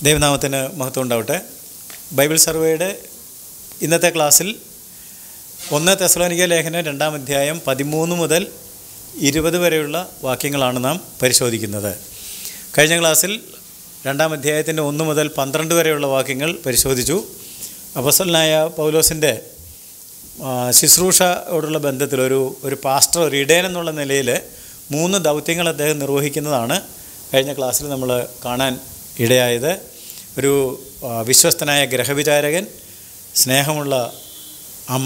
ദൈവനാമത്തിന് മഹത്വം ഉണ്ടാവട്ടെ ബൈബിൾ സർവേയുടെ ഇന്നത്തെ ക്ലാസ്സിൽ ഒന്ന് തെസലോനിക ലേഖനം രണ്ടാം അധ്യായം പതിമൂന്ന് മുതൽ ഇരുപത് വരെയുള്ള വാക്യങ്ങളാണ് നാം പരിശോധിക്കുന്നത് കഴിഞ്ഞ ക്ലാസ്സിൽ രണ്ടാം അധ്യായത്തിൻ്റെ ഒന്ന് മുതൽ പന്ത്രണ്ട് വരെയുള്ള വാക്യങ്ങൾ പരിശോധിച്ചു അപ്പസലനായ പൗലോസിൻ്റെ ആ, ശുശ്രൂഷയോടുള്ള ബന്ധത്തിൽ ഒരു ഒരു പാസ്റ്റർ ഒരു ഇടയൻ എന്നുള്ള നിലയിൽ മൂന്ന് ദൗത്യങ്ങൾ അദ്ദേഹം നിർവഹിക്കുന്നതാണ് കഴിഞ്ഞ ക്ലാസ്സിൽ നമ്മൾ കാണാൻ ഇടയായത് ഒരു ആ, വിശ്വസ്തനായ ഗ്രഹവിചാരകൻ സ്നേഹമുള്ള അമ്മ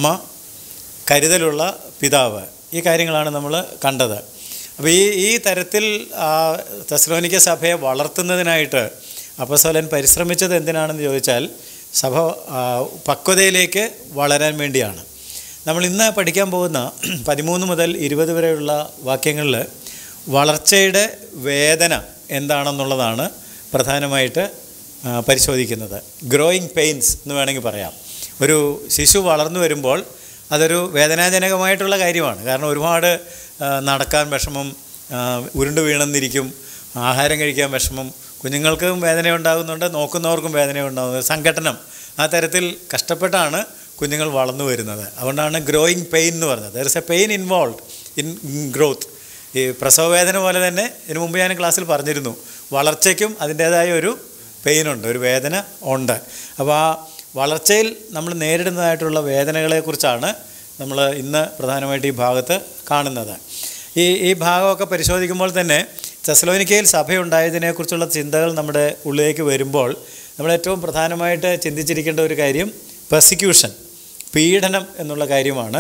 കരുതലുള്ള പിതാവ് ഈ കാര്യങ്ങളാണ് നമ്മൾ കണ്ടത് അപ്പോൾ ഈ ഈ തരത്തിൽ ആ തെസ്ലോനിക്ക സഭയെ വളർത്തുന്നതിനായിട്ട് അപ്പസോലൻ പരിശ്രമിച്ചത് എന്തിനാണെന്ന് ചോദിച്ചാൽ സഭ ആ, പക്വതയിലേക്ക് വളരാൻ വേണ്ടിയാണ് നമ്മൾ ഇന്ന് പഠിക്കാൻ പോകുന്ന പതിമൂന്ന് മുതൽ ഇരുപത് വരെയുള്ള വാക്യങ്ങളിൽ വളർച്ചയുടെ വേദന എന്താണെന്നുള്ളതാണ് പ്രധാനമായിട്ട് ആ, പരിശോധിക്കുന്നത് ഗ്രോയിങ് പെയിൻസ് എന്ന് വേണമെങ്കിൽ പറയാം ഒരു ശിശു വളർന്നു വരുമ്പോൾ അതൊരു വേദനാജനകമായിട്ടുള്ള കാര്യമാണ് കാരണം ഒരുപാട് ആ, നടക്കാൻ വിഷമം ആ, ഉരുണ്ട് വീണെന്നിരിക്കും ആഹാരം കഴിക്കാൻ വിഷമം കുഞ്ഞുങ്ങൾക്കും വേദന ഉണ്ടാകുന്നുണ്ട് നോക്കുന്നവർക്കും വേദന ഉണ്ടാകുന്നത് സംഘട്ടനം ആ തരത്തിൽ കഷ്ടപ്പെട്ടാണ് കുഞ്ഞുങ്ങൾ വളർന്നു വരുന്നത് അതുകൊണ്ടാണ് ഗ്രോയിങ് പെയിൻ എന്ന് പറഞ്ഞത് there is a pain involve in growth ഈ പ്രസവവേദന പോലെ തന്നെ ഇതിനു മുമ്പ് ഞാൻ ക്ലാസ്സിൽ പറഞ്ഞിരുന്നു വളർച്ചയ്ക്കും അതിൻ്റേതായ ഒരു പെയിനുണ്ട് ഒരു വേദന ഉണ്ട് അപ്പോൾ ആ വളർച്ചയിൽ നമ്മൾ നേരിടുന്നതായിട്ടുള്ള വേദനകളെക്കുറിച്ചാണ് നമ്മൾ ഇന്ന് പ്രധാനമായിട്ട് ഈ ഭാഗത്ത് കാണുന്നത് ഈ ഈ ഭാഗമൊക്കെ പരിശോധിക്കുമ്പോൾ തന്നെ തെസലോനിക്കയിൽ സഭയുണ്ടായതിനെക്കുറിച്ചുള്ള ചിന്തകൾ നമ്മുടെ ഉള്ളിലേക്ക് വരുമ്പോൾ നമ്മൾ ഏറ്റവും പ്രധാനമായിട്ട് ചിന്തിച്ചിരിക്കേണ്ട ഒരു കാര്യം പെർസിക്യൂഷൻ പീഡനം എന്നുള്ള കാര്യമാണ്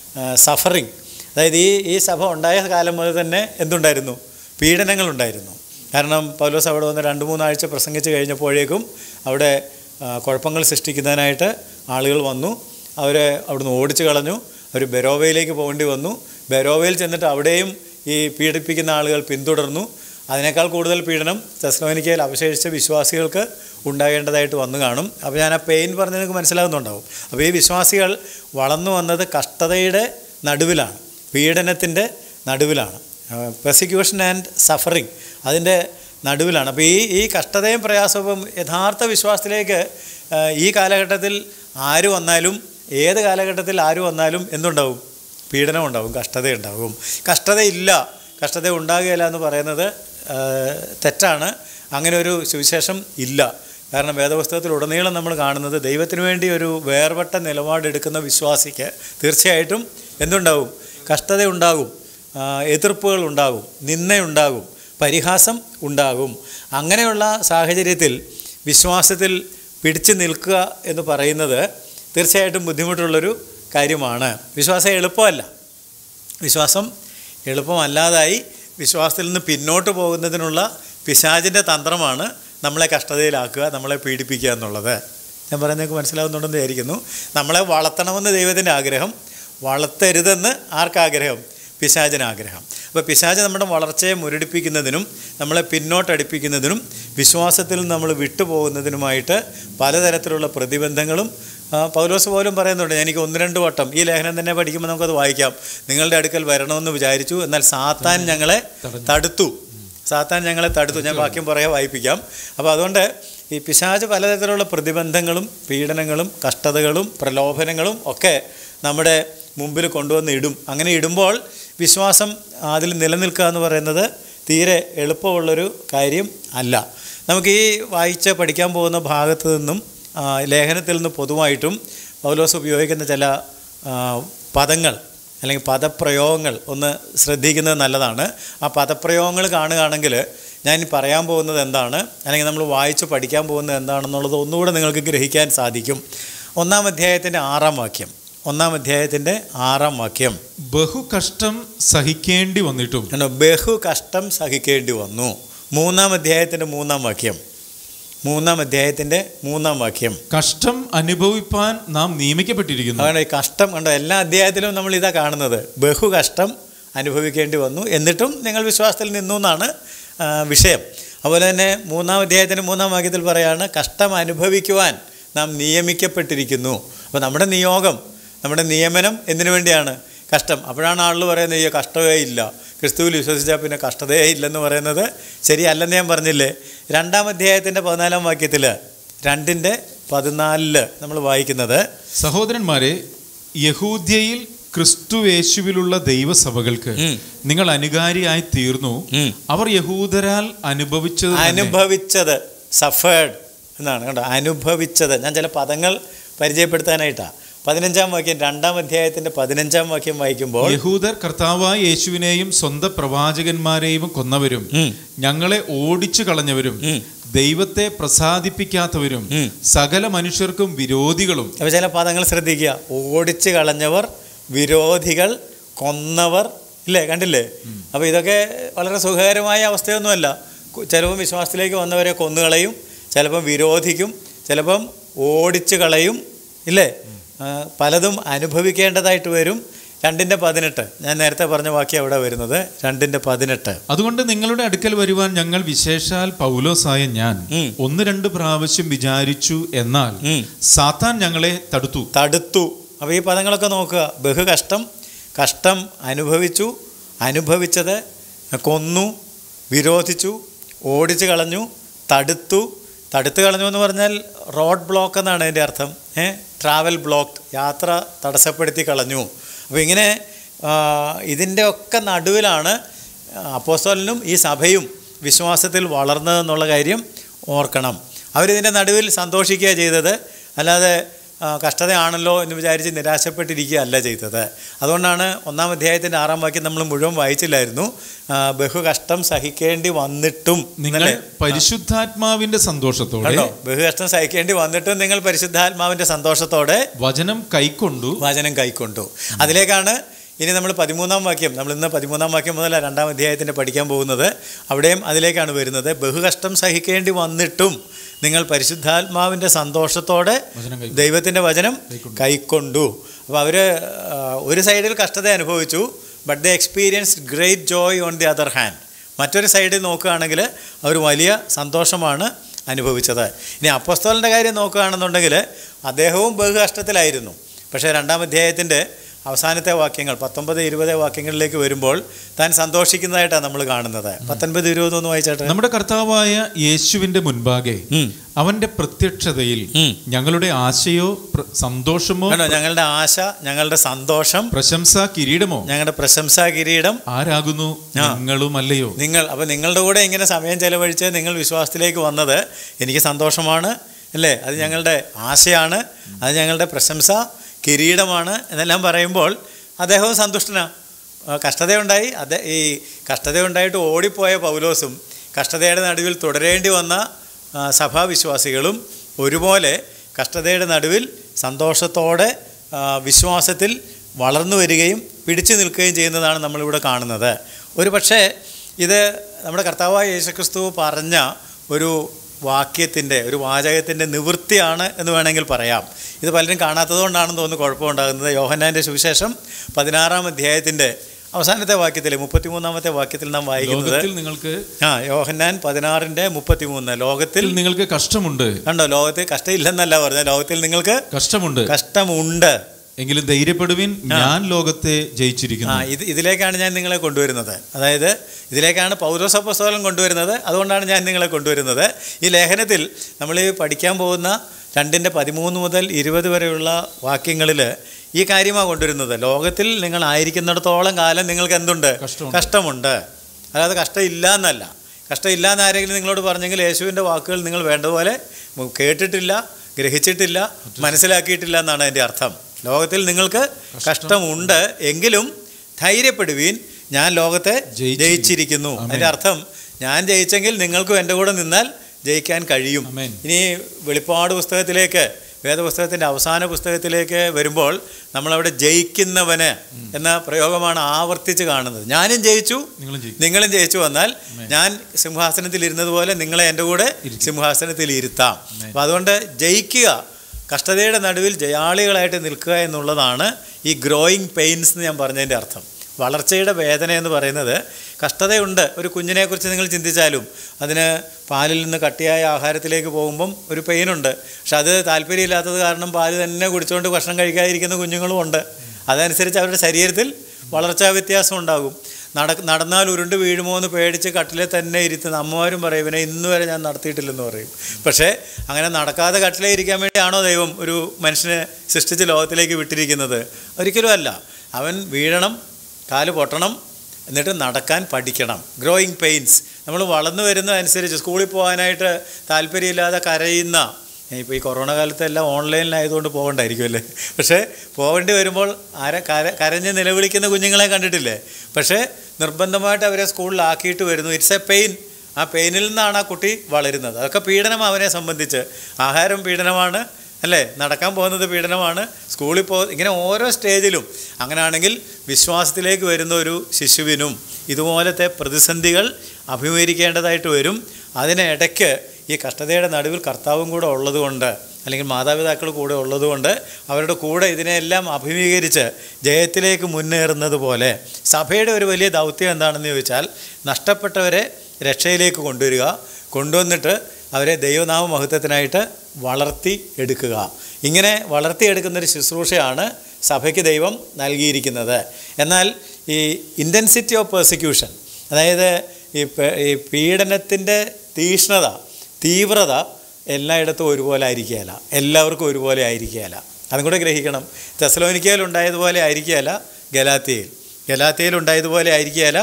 സഫറിങ് അതായത് ഈ ഈ സഭ ഉണ്ടായ കാലം മുതൽ തന്നെ എന്തുണ്ടായിരുന്നു പീഡനങ്ങളുണ്ടായിരുന്നു കാരണം പൗലോസ് അവിടെ വന്ന് രണ്ട് മൂന്നാഴ്ച പ്രസംഗിച്ച് കഴിഞ്ഞപ്പോഴേക്കും അവിടെ ആ, കുഴപ്പങ്ങൾ സൃഷ്ടിക്കുന്നതിനായിട്ട് ആളുകൾ വന്നു അവരെ അവിടുന്ന് ഓടിച്ചു കളഞ്ഞു അവർ ബെരോവയിലേക്ക് പോകേണ്ടി വന്നു ബെരോവയിൽ ചെന്നിട്ട് അവിടെയും ഈ പീഡിപ്പിക്കുന്ന ആളുകൾ പിന്തുടർന്നു അതിനേക്കാൾ കൂടുതൽ പീഡനം തെസ്ലോനിക്കയിൽ അവശേഷിച്ച വിശ്വാസികൾക്ക് ഉണ്ടാകേണ്ടതായിട്ട് വന്നു കാണും അപ്പോൾ ഞാൻ ആ പെയിൻ പറഞ്ഞത് നിങ്ങൾക്ക് മനസ്സിലാകുന്നുണ്ടാവും അപ്പോൾ ഈ വിശ്വാസികൾ വളർന്നു വന്നത് കഷ്ടതയുടെ നടുവിലാണ് പീഡനത്തിൻ്റെ നടുവിലാണ് പെർസിക്യൂഷൻ ആൻഡ് സഫറിങ് അതിൻ്റെ നടുവിലാണ് അപ്പോൾ ഈ ഈ കഷ്ടതയും പ്രയാസവും യഥാർത്ഥ വിശ്വാസത്തിലേക്ക് ആ, ഈ കാലഘട്ടത്തിൽ ആര് വന്നാലും ഏത് കാലഘട്ടത്തിൽ ആര് വന്നാലും എന്തുണ്ടാവും പീഡനം ഉണ്ടാവും കഷ്ടതയുണ്ടാവും കഷ്ടതയില്ല കഷ്ടത ഉണ്ടാകുകയില്ല എന്ന് പറയുന്നത് ആ, തെറ്റാണ് അങ്ങനെ ഒരു സുവിശേഷം ഇല്ല കാരണം വേദപുസ്തകത്തിൽ ഉടനീളം നമ്മൾ കാണുന്നത് ദൈവത്തിന് വേണ്ടി ഒരു വേർപെട്ട നിലപാടെടുക്കുന്ന വിശ്വാസിക്ക് തീർച്ചയായിട്ടും എന്തുണ്ടാവും കഷ്ടത ഉണ്ടാകും ആ, എതിർപ്പുകൾ ഉണ്ടാകും നിന്ദയുണ്ടാകും പരിഹാസം ഉണ്ടാകും അങ്ങനെയുള്ള സാഹചര്യത്തിൽ വിശ്വാസത്തിൽ പിടിച്ചു നിൽക്കുക എന്ന് പറയുന്നത് തീർച്ചയായിട്ടും ബുദ്ധിമുട്ടുള്ളൊരു കാര്യമാണ് വിശ്വാസം എളുപ്പമല്ല വിശ്വാസം എളുപ്പമല്ലാതായി വിശ്വാസത്തിൽ നിന്ന് പിന്നോട്ട് പോകുന്നതിനുള്ള പിശാചിൻ്റെ തന്ത്രമാണ് നമ്മളെ കഷ്ടതയിലാക്കുക നമ്മളെ പീഡിപ്പിക്കുക എന്നുള്ളത് ഞാൻ പറയുന്നതൊക്കെ മനസ്സിലാവുന്നുണ്ടെന്ന് വിചാരിക്കുന്നു നമ്മളെ വളർത്തണമെന്ന് ദൈവത്തിൻ്റെ ആഗ്രഹം വളർത്തരുതെന്ന് ആർക്കാഗ്രഹം പിശാചിന് ആഗ്രഹം അപ്പോൾ പിശാച് നമ്മുടെ വളർച്ചയെ മുരടിപ്പിക്കുന്നതിനും നമ്മളെ പിന്നോട്ടടിപ്പിക്കുന്നതിനും വിശ്വാസത്തിൽ നമ്മൾ വിട്ടുപോകുന്നതിനുമായിട്ട് പലതരത്തിലുള്ള പ്രതിബന്ധങ്ങളും ആ, പൗലോസ് പോലും പറയുന്നുണ്ട് എനിക്ക് ഒന്ന് രണ്ട് വട്ടം ഈ ലേഖനം തന്നെ പഠിക്കുമ്പോൾ നമുക്കത് വായിക്കാം നിങ്ങളുടെ അടുക്കൽ വരണമെന്ന് വിചാരിച്ചു എന്നാൽ സാത്താൻ ഞങ്ങളെ തടുത്തു സാത്താൻ ഞങ്ങളെ തടുത്തു ഞാൻ വാക്യം പറയാൻ വായിപ്പിക്കാം അപ്പോൾ അതുകൊണ്ട് ഈ പിശാച് പലതരത്തിലുള്ള പ്രതിബന്ധങ്ങളും പീഡനങ്ങളും കഷ്ടതകളും പ്രലോഭനങ്ങളും ഒക്കെ നമ്മുടെ മുമ്പിൽ കൊണ്ടുവന്ന് ഇടും അങ്ങനെ ഇടുമ്പോൾ വിശ്വാസം അതിൽ നിലനിൽക്കുക എന്ന് പറയുന്നത് തീരെ എളുപ്പമുള്ളൊരു കാര്യം അല്ല നമുക്ക് ഈ വായിച്ച് പഠിക്കാൻ പോകുന്ന ഭാഗത്ത് നിന്നും ആ, ലേഖനത്തിൽ നിന്ന് പൊതുവായിട്ടും പൗലോസ് ഉപയോഗിക്കുന്ന ചില ആ, പദങ്ങൾ അല്ലെങ്കിൽ പദപ്രയോഗങ്ങൾ ഒന്ന് ശ്രദ്ധിക്കുന്നത് നല്ലതാണ് ആ പദപ്രയോഗങ്ങൾ കാണുകയാണെങ്കിൽ ഞാൻ ഈ പറയാൻ പോകുന്നത് എന്താണ് അല്ലെങ്കിൽ നമ്മൾ വായിച്ച് പഠിക്കാൻ പോകുന്നത് എന്താണെന്നുള്ളത് ഒന്നുകൂടെ നിങ്ങൾക്ക് ഗ്രഹിക്കാൻ സാധിക്കും ഒന്നാം അധ്യായത്തിൻ്റെ ആറാം വാക്യം ഒന്നാം അധ്യായത്തിൻ്റെ ആറാം വാക്യം ബഹു കഷ്ടം സഹിക്കേണ്ടി വന്നിട്ടും കണ്ടോ ബഹു കഷ്ടം സഹിക്കേണ്ടി വന്നു മൂന്നാം അധ്യായത്തിൻ്റെ മൂന്നാം വാക്യം മൂന്നാം അധ്യായത്തിൻ്റെ മൂന്നാം വാക്യം കഷ്ടം അനുഭവിപ്പാൻ നാം നിയമിക്കപ്പെട്ടിരിക്കുന്നു അതുകൊണ്ട് ഈ കഷ്ടം കണ്ടോ എല്ലാ അധ്യായത്തിലും നമ്മൾ ഇതാ കാണുന്നത് ബഹു കഷ്ടം അനുഭവിക്കേണ്ടി വന്നു എന്നിട്ടും നിങ്ങൾ വിശ്വാസത്തിൽ നിന്നു എന്നാണ് ആ, വിഷയം അതുപോലെ തന്നെ മൂന്നാം അധ്യായത്തിൻ്റെ മൂന്നാം വാക്യത്തിൽ പറയാണ് കഷ്ടം അനുഭവിക്കുവാൻ നാം നിയമിക്കപ്പെട്ടിരിക്കുന്നു അപ്പോൾ നമ്മുടെ നിയോഗം നമ്മുടെ നിയമനം എന്തിനു വേണ്ടിയാണ് കഷ്ടം അപ്പോഴാണ് ആളുകൾ പറയുന്നത് ഈ കഷ്ടമേ ഇല്ല ക്രിസ്തുവിൽ വിശ്വസിച്ചാൽ പിന്നെ കഷ്ടതയേ ഇല്ലെന്ന് പറയുന്നത് ശരിയല്ലെന്ന് ഞാൻ പറഞ്ഞില്ലേ രണ്ടാം അധ്യായത്തിൻ്റെ പതിനാലാം വാക്യത്തിൽ രണ്ടിൻ്റെ പതിനാലില് നമ്മൾ വായിക്കുന്നത് സഹോദരന്മാരെ യഹൂദ്യയിൽ ക്രിസ്തുവേശുവിലുള്ള ദൈവസഭകൾക്ക് ഉം. നിങ്ങൾ അനുകാരിയായി തീർന്നു ഉം. അവർ യഹൂദരാൽ അനുഭവിച്ചത് തന്നെ. അനുഭവിച്ചത് സഫേഡ് എന്നാണ് കേട്ടോ അനുഭവിച്ചത് ഞാൻ ചില പദങ്ങൾ പരിചയപ്പെടുത്താനായിട്ടാണ് പതിനഞ്ചാം വാക്യം രണ്ടാം അധ്യായത്തിൻ്റെ പതിനഞ്ചാം വാക്യം വായിക്കുമ്പോൾ യഹൂദർ കർത്താവായ യേശുവിനെയും സ്വന്തം പ്രവാചകന്മാരെയും കൊന്നവരും ഉം. ഞങ്ങളെ ഓടിച്ചു കളഞ്ഞവരും ഉം. ദൈവത്തെ പ്രസാദിപ്പിക്കാത്തവരും ഉം. സകല മനുഷ്യർക്കും വിരോധികളും അപ്പോൾ ചില പദങ്ങൾ ശ്രദ്ധിക്കുക ഓടിച്ച് കളഞ്ഞവർ വിരോധികൾ കൊന്നവർ ഇല്ലേ കണ്ടില്ലേ അപ്പോൾ ഇതൊക്കെ വളരെ സുഖകരമായ അവസ്ഥയൊന്നുമല്ല കു- ചിലപ്പം വിശ്വാസത്തിലേക്ക് വന്നവരെ കൊന്നുകളയും ചിലപ്പം വിരോധിക്കും ചിലപ്പം ഓടിച്ച് കളയും ഇല്ലേ ആ, പലതും അനുഭവിക്കേണ്ടതായിട്ട് വരും രണ്ടിൻ്റെ പതിനെട്ട് ഞാൻ നേരത്തെ പറഞ്ഞ വാക്യം അവിടെ വരുന്നത് രണ്ടിൻ്റെ പതിനെട്ട് അതുകൊണ്ട് നിങ്ങളുടെ അടുക്കൽ വരുവാൻ ഞങ്ങൾ വിശേഷാൽ പൗലോസായ ഞാൻ ഉം. ഒന്ന് രണ്ട് പ്രാവശ്യം വിചാരിച്ചു എന്നാൽ ഉം. സാത്താൻ ഞങ്ങളെ തടുത്തു തടുത്തു അപ്പോൾ ഈ പദങ്ങളൊക്കെ നോക്കുക ബഹു കഷ്ടം കഷ്ടം അനുഭവിച്ചു അനുഭവിച്ചത് കൊന്നു വിരോധിച്ചു ഓടിച്ചു കളഞ്ഞു തടുത്തു തടുത്തു കളഞ്ഞു എന്ന് പറഞ്ഞാൽ റോഡ് ബ്ലോക്ക് എന്നാണ് അതിൻ്റെ അർത്ഥം ഏ ട്രാവൽ ബ്ലോക്ക് യാത്ര തടസ്സപ്പെടുത്തി കളഞ്ഞു അപ്പോൾ ഇങ്ങനെ ആ, ഇതിൻ്റെ ഒക്കെ നടുവിലാണ് അപ്പോസ്തലനും ഈ സഭയും വിശ്വാസത്തിൽ വളർന്നതെന്നുള്ള കാര്യം ഓർക്കണം അവരിതിൻ്റെ നടുവിൽ സന്തോഷിക്കുക ചെയ്തത് അല്ലാതെ ആ, കഷ്ടതയാണല്ലോ എന്ന് വിചാരിച്ച് നിരാശപ്പെട്ടിരിക്കുക അല്ല ചെയ്തത് അതുകൊണ്ടാണ് ഒന്നാം അധ്യായത്തിൻ്റെ ആറാം വാക്യം നമ്മൾ മുഴുവൻ വായിച്ചില്ലായിരുന്നു ആ, ബഹു കഷ്ടം സഹിക്കേണ്ടി വന്നിട്ടും നിങ്ങൾ എന്നല്ലേ? പരിശുദ്ധാത്മാവിന്റെ സന്തോഷത്തോടെ കണ്ടോ ബഹു കഷ്ടം സഹിക്കേണ്ടി വന്നിട്ടും നിങ്ങൾ പരിശുദ്ധാത്മാവിൻ്റെ സന്തോഷത്തോടെ വചനം കൈക്കൊണ്ടു വചനം കൈക്കൊണ്ടു അതിലേക്കാണ് ഇനി നമ്മൾ പതിമൂന്നാം വാക്യം നമ്മൾ ഇന്ന് പതിമൂന്നാം വാക്യം മുതൽ രണ്ടാം അധ്യായത്തിൻ്റെ പഠിക്കാൻ പോകുന്നത് അവിടെയും അതിലേക്കാണ് വരുന്നത് ബഹുകഷ്ടം സഹിക്കേണ്ടി വന്നിട്ടും നിങ്ങൾ പരിശുദ്ധാത്മാവിൻ്റെ സന്തോഷത്തോടെ വചനം കൈക്കൊണ്ടു. ദൈവത്തിൻ്റെ വചനം കൈക്കൊണ്ടു അപ്പോൾ അവർ ഒരു സൈഡിൽ കഷ്ടത അനുഭവിച്ചു but the experience great joy on the other hand മറ്റൊരു സൈഡിൽ നോക്കുകയാണെങ്കിൽ അവർ വലിയ സന്തോഷമാണ് അനുഭവിച്ചത് ഇനി അപ്പസ്തോലിൻ്റെ കാര്യം നോക്കുകയാണെന്നുണ്ടെങ്കിൽ അദ്ദേഹവും ബഹുകഷ്ടത്തിലായിരുന്നു പക്ഷേ രണ്ടാം അധ്യായത്തിൻ്റെ അവസാനത്തെ വാക്യങ്ങൾ പത്തൊമ്പത് ഇരുപത് വാക്യങ്ങളിലേക്ക് വരുമ്പോൾ താൻ സന്തോഷിക്കുന്നതായിട്ടാണ് നമ്മൾ കാണുന്നത് പത്തൊൻപത് ഇരുപതൊന്ന് വായിച്ചാട്ടെ നമ്മുടെ കർത്താവായ യേശുവിന്റെ മുൻപാകെ ഉം. അവന്റെ പ്രത്യക്ഷതയിൽ ഉം. ഞങ്ങളുടെ ആശയോ പ്ര- സന്തോഷമോ കണ്ടോ ഞങ്ങളുടെ ആശ ഞങ്ങളുടെ സന്തോഷം പ്രശംസ കിരീടമോ ഞങ്ങളുടെ പ്രശംസാ കിരീടം ആരാകുന്നു ആ. നിങ്ങളുമല്ലയോ നിങ്ങൾ അപ്പോൾ നിങ്ങളുടെ കൂടെ ഇങ്ങനെ സമയം ചെലവഴിച്ച് നിങ്ങൾ വിശ്വാസത്തിലേക്ക് വന്നത് എനിക്ക് സന്തോഷമാണ് അല്ലേ അത് ഞങ്ങളുടെ ആശയാണ് അത് ഞങ്ങളുടെ പ്രശംസ കിരീടമാണ് എന്നെല്ലാം പറയുമ്പോൾ അദ്ദേഹവും സന്തുഷ്ടനാണ് കഷ്ടതയുണ്ടായി അത് ഈ കഷ്ടതയുണ്ടായിട്ട് ഓടിപ്പോയ പൗലോസും കഷ്ടതയുടെ നടുവിൽ തുടരേണ്ടി വന്ന ആ, സഭാവിശ്വാസികളും ഒരുപോലെ കഷ്ടതയുടെ നടുവിൽ സന്തോഷത്തോടെ ആ, വിശ്വാസത്തിൽ വളർന്നു വരികയും പിടിച്ചു നിൽക്കുകയും ചെയ്യുന്നതാണ് നമ്മളിവിടെ കാണുന്നത് ഒരു പക്ഷേ ഇത് നമ്മുടെ കർത്താവായ യേശുക്രിസ്തു പറഞ്ഞ ഒരു വാക്യത്തിൻ്റെ ഒരു വാചകത്തിൻ്റെ നിവൃത്തിയാണ് എന്ന് വേണമെങ്കിൽ പറയാം ഇത് പലരും കാണാത്തതുകൊണ്ടാണെന്ന് തോന്നുന്നു കുഴപ്പമുണ്ടാകുന്നത് യോഹന്നാൻ്റെ സുവിശേഷം പതിനാറാം അധ്യായത്തിൻ്റെ അവസാനത്തെ വാക്യത്തിൽ മുപ്പത്തിമൂന്നാമത്തെ വാക്യത്തിൽ നാം വായിക്കുന്നത് ലോകത്തിൽ നിങ്ങൾക്ക് ആ യോഹന്നാൻ പതിനാറിൻ്റെ മുപ്പത്തിമൂന്ന് ലോകത്തിൽ നിങ്ങൾക്ക് കഷ്ടമുണ്ട് കണ്ടോ ലോകത്തിൽ കഷ്ടമില്ലെന്നല്ല പറഞ്ഞത് ലോകത്തിൽ നിങ്ങൾക്ക് കഷ്ടമുണ്ട് കഷ്ടമുണ്ട് എങ്കിലും ധൈര്യപ്പെടുവിൻ ഞാൻ ലോകത്തെ ആ ജയിച്ചിരിക്കുന്നു ഇത് ഇതിലേക്കാണ് ഞാൻ നിങ്ങളെ കൊണ്ടുവരുന്നത് അതായത് ഇതിലേക്കാണ് പൗരോസപ്പസ്തോലം കൊണ്ടുവരുന്നത് അതുകൊണ്ടാണ് ഞാൻ നിങ്ങളെ കൊണ്ടുവരുന്നത് ഈ ലേഖനത്തിൽ നമ്മൾ ഈ പഠിക്കാൻ പോകുന്ന രണ്ടിൻ്റെ പതിമൂന്ന് മുതൽ ഇരുപത് വരെയുള്ള വാക്യങ്ങളിൽ ഈ കാര്യമാണ് കൊണ്ടുവരുന്നത് ലോകത്തിൽ നിങ്ങൾ ആയിരിക്കുന്നിടത്തോളം കാലം നിങ്ങൾക്ക് എന്തുണ്ട് കഷ്ടമുണ്ട്. കഷ്ടമുണ്ട് അല്ലാതെ കഷ്ടമില്ല എന്നല്ല കഷ്ടമില്ല എന്ന് ആരെങ്കിലും നിങ്ങളോട് പറഞ്ഞെങ്കിൽ യേശുവിൻ്റെ വാക്കുകൾ നിങ്ങൾ വേണ്ടതുപോലെ മു- കേട്ടിട്ടില്ല ഗ്രഹിച്ചിട്ടില്ല മനസ്സിലാക്കിയിട്ടില്ല എന്നാണ് അതിൻ്റെ അർത്ഥം ലോകത്തിൽ നിങ്ങൾക്ക് കഷ്ടമുണ്ട് എങ്കിലും ധൈര്യപ്പെടുവീൻ ഞാൻ ലോകത്തെ ജയിച്ചിരിക്കുന്നു. ജയിച്ചിരിക്കുന്നു ആമേൻ. അതിൻ്റെ അർത്ഥം ഞാൻ ജയിച്ചെങ്കിൽ നിങ്ങൾക്കും എൻ്റെ കൂടെ നിന്നാൽ ജയിക്കാൻ കഴിയും ആമേൻ. ഇനി വെളിപ്പാട് പുസ്തകത്തിലേക്ക് വേദപുസ്തകത്തിൻ്റെ അവസാന പുസ്തകത്തിലേക്ക് വരുമ്പോൾ നമ്മളവിടെ ജയിക്കുന്നവന് എന്ന പ്രയോഗമാണ് ആവർത്തിച്ച് കാണുന്നത് ഞാനും ജയിച്ചു നിങ്ങളും ജയിക്കും നിങ്ങളും ജയിച്ചു വന്നാൽ ഞാൻ സിംഹാസനത്തിൽ ഇരുന്നതുപോലെ നിങ്ങളെ എൻ്റെ കൂടെ ഇരിക്കും. സിംഹാസനത്തിൽ ഇരുത്താം അപ്പം അതുകൊണ്ട് ജയിക്കുക കഷ്ടതയുടെ നടുവിൽ ജയാളികളായിട്ട് നിൽക്കുക എന്നുള്ളതാണ് ഈ ഗ്രോയിങ് പെയിൻസ് എന്ന് ഞാൻ പറഞ്ഞതിൻ്റെ അർത്ഥം വളർച്ചയുടെ വേദന എന്ന് പറയുന്നത് കഷ്ടതയുണ്ട് ഒരു കുഞ്ഞിനെക്കുറിച്ച് നിങ്ങൾ ചിന്തിച്ചാലും അതിന് പാലിൽ നിന്ന് കട്ടിയായ ആഹാരത്തിലേക്ക് പോകുമ്പം ഒരു പെയിനുണ്ട് പക്ഷെ അത് താല്പര്യമില്ലാത്തത് കാരണം പാല് തന്നെ കുടിച്ചുകൊണ്ട് ഭക്ഷണം കഴിക്കാതിരിക്കുന്ന കുഞ്ഞുങ്ങളും ഉണ്ട് അതനുസരിച്ച് അവരുടെ ശരീരത്തിൽ വളർച്ചാ വ്യത്യാസം ഉണ്ടാകും നട നടന്നാൽ ഉരുണ്ട് വീഴുമോ എന്ന് പേടിച്ച് കട്ടിലെ തന്നെ ഇരുത്തുന്ന അമ്മമാരും പറയും ഇവനെ ഇന്ന് വരെ ഞാൻ നടത്തിയിട്ടില്ലെന്ന് പറയും പക്ഷേ അങ്ങനെ നടക്കാതെ കട്ടിലേ ഇരിക്കാൻ വേണ്ടിയാണോ ദൈവം ഒരു മനുഷ്യനെ സൃഷ്ടിച്ച് ലോകത്തിലേക്ക് വിട്ടിരിക്കുന്നത് ഒരിക്കലും അല്ല അവൻ വീഴണം കാല് പൊട്ടണം എന്നിട്ട് നടക്കാൻ പഠിക്കണം ഗ്രോയിങ് പെയിൻസ് നമ്മൾ വളർന്നു വരുന്നതനുസരിച്ച് സ്കൂളിൽ പോകാനായിട്ട് താല്പര്യമില്ലാതെ കരയുന്ന ഇപ്പോൾ ഈ കൊറോണ കാലത്ത് എല്ലാം ഓൺലൈനിലായതുകൊണ്ട് പോകണ്ടായിരിക്കും അല്ലേ പക്ഷേ പോകേണ്ടി വരുമ്പോൾ ആരെ കര കരഞ്ഞ് നിലവിളിക്കുന്ന കുഞ്ഞുങ്ങളെ കണ്ടിട്ടില്ലേ പക്ഷേ നിർബന്ധമായിട്ട് അവരെ സ്കൂളിലാക്കിയിട്ട് വരുന്നു ഇറ്റ്സ് എ പെയിൻ ആ പെയിനിൽ നിന്നാണ് ആ കുട്ടി വളരുന്നത് അതൊക്കെ പീഡനം അവനെ സംബന്ധിച്ച് ആഹാരം പീഡനമാണ് അല്ലേ നടക്കാൻ പോകുന്നത് പീഡനമാണ് സ്കൂളിൽ പോ ഇങ്ങനെ ഓരോ സ്റ്റേജിലും അങ്ങനെയാണെങ്കിൽ വിശ്വാസത്തിലേക്ക് വരുന്ന ഒരു ശിശുവിനും ഇതുപോലത്തെ പ്രതിസന്ധികൾ അഭിമുഖീകരിക്കേണ്ടതായിട്ട് വരും അതിനിടയ്ക്ക് ഈ കഷ്ടതയുടെ നടുവിൽ കർത്താവും കൂടെ ഉള്ളതുകൊണ്ട് അല്ലെങ്കിൽ മാതാപിതാക്കൾ കൂടെ ഉള്ളതുകൊണ്ട് അവരുടെ കൂടെ ഇതിനെല്ലാം അഭിമുഖീകരിച്ച് ജയത്തിലേക്ക് മുന്നേറുന്നത് പോലെ സഭയുടെ ഒരു വലിയ ദൗത്യം എന്താണെന്ന് ചോദിച്ചാൽ നഷ്ടപ്പെട്ടവരെ രക്ഷയിലേക്ക് കൊണ്ടുവരിക കൊണ്ടുവന്നിട്ട് അവരെ ദൈവനാമ മഹത്വത്തിനായിട്ട് വളർത്തി എടുക്കുക ഇങ്ങനെ വളർത്തിയെടുക്കുന്നൊരു ശുശ്രൂഷയാണ് സഭയ്ക്ക് ദൈവം നൽകിയിരിക്കുന്നത് എന്നാൽ ഈ ഇൻറ്റൻസിറ്റി ഓഫ് പെർസിക്യൂഷൻ അതായത് ഈ പ- ഈ പീഡനത്തിൻ്റെ തീഷ്ണത തീവ്രത എല്ലായിടത്തും ഒരുപോലെ ആയിരിക്കുകയില്ല എല്ലാവർക്കും ഒരുപോലെ ആയിരിക്കുകയില്ല അതും കൂടെ ഗ്രഹിക്കണം തെസലോനിക്കയിൽ ഉണ്ടായതുപോലെ ആയിരിക്കുകയില്ല ഗലാത്തിയയിൽ ഗലാത്തിയയിൽ ഉണ്ടായതുപോലെ ആയിരിക്കുകയില്ല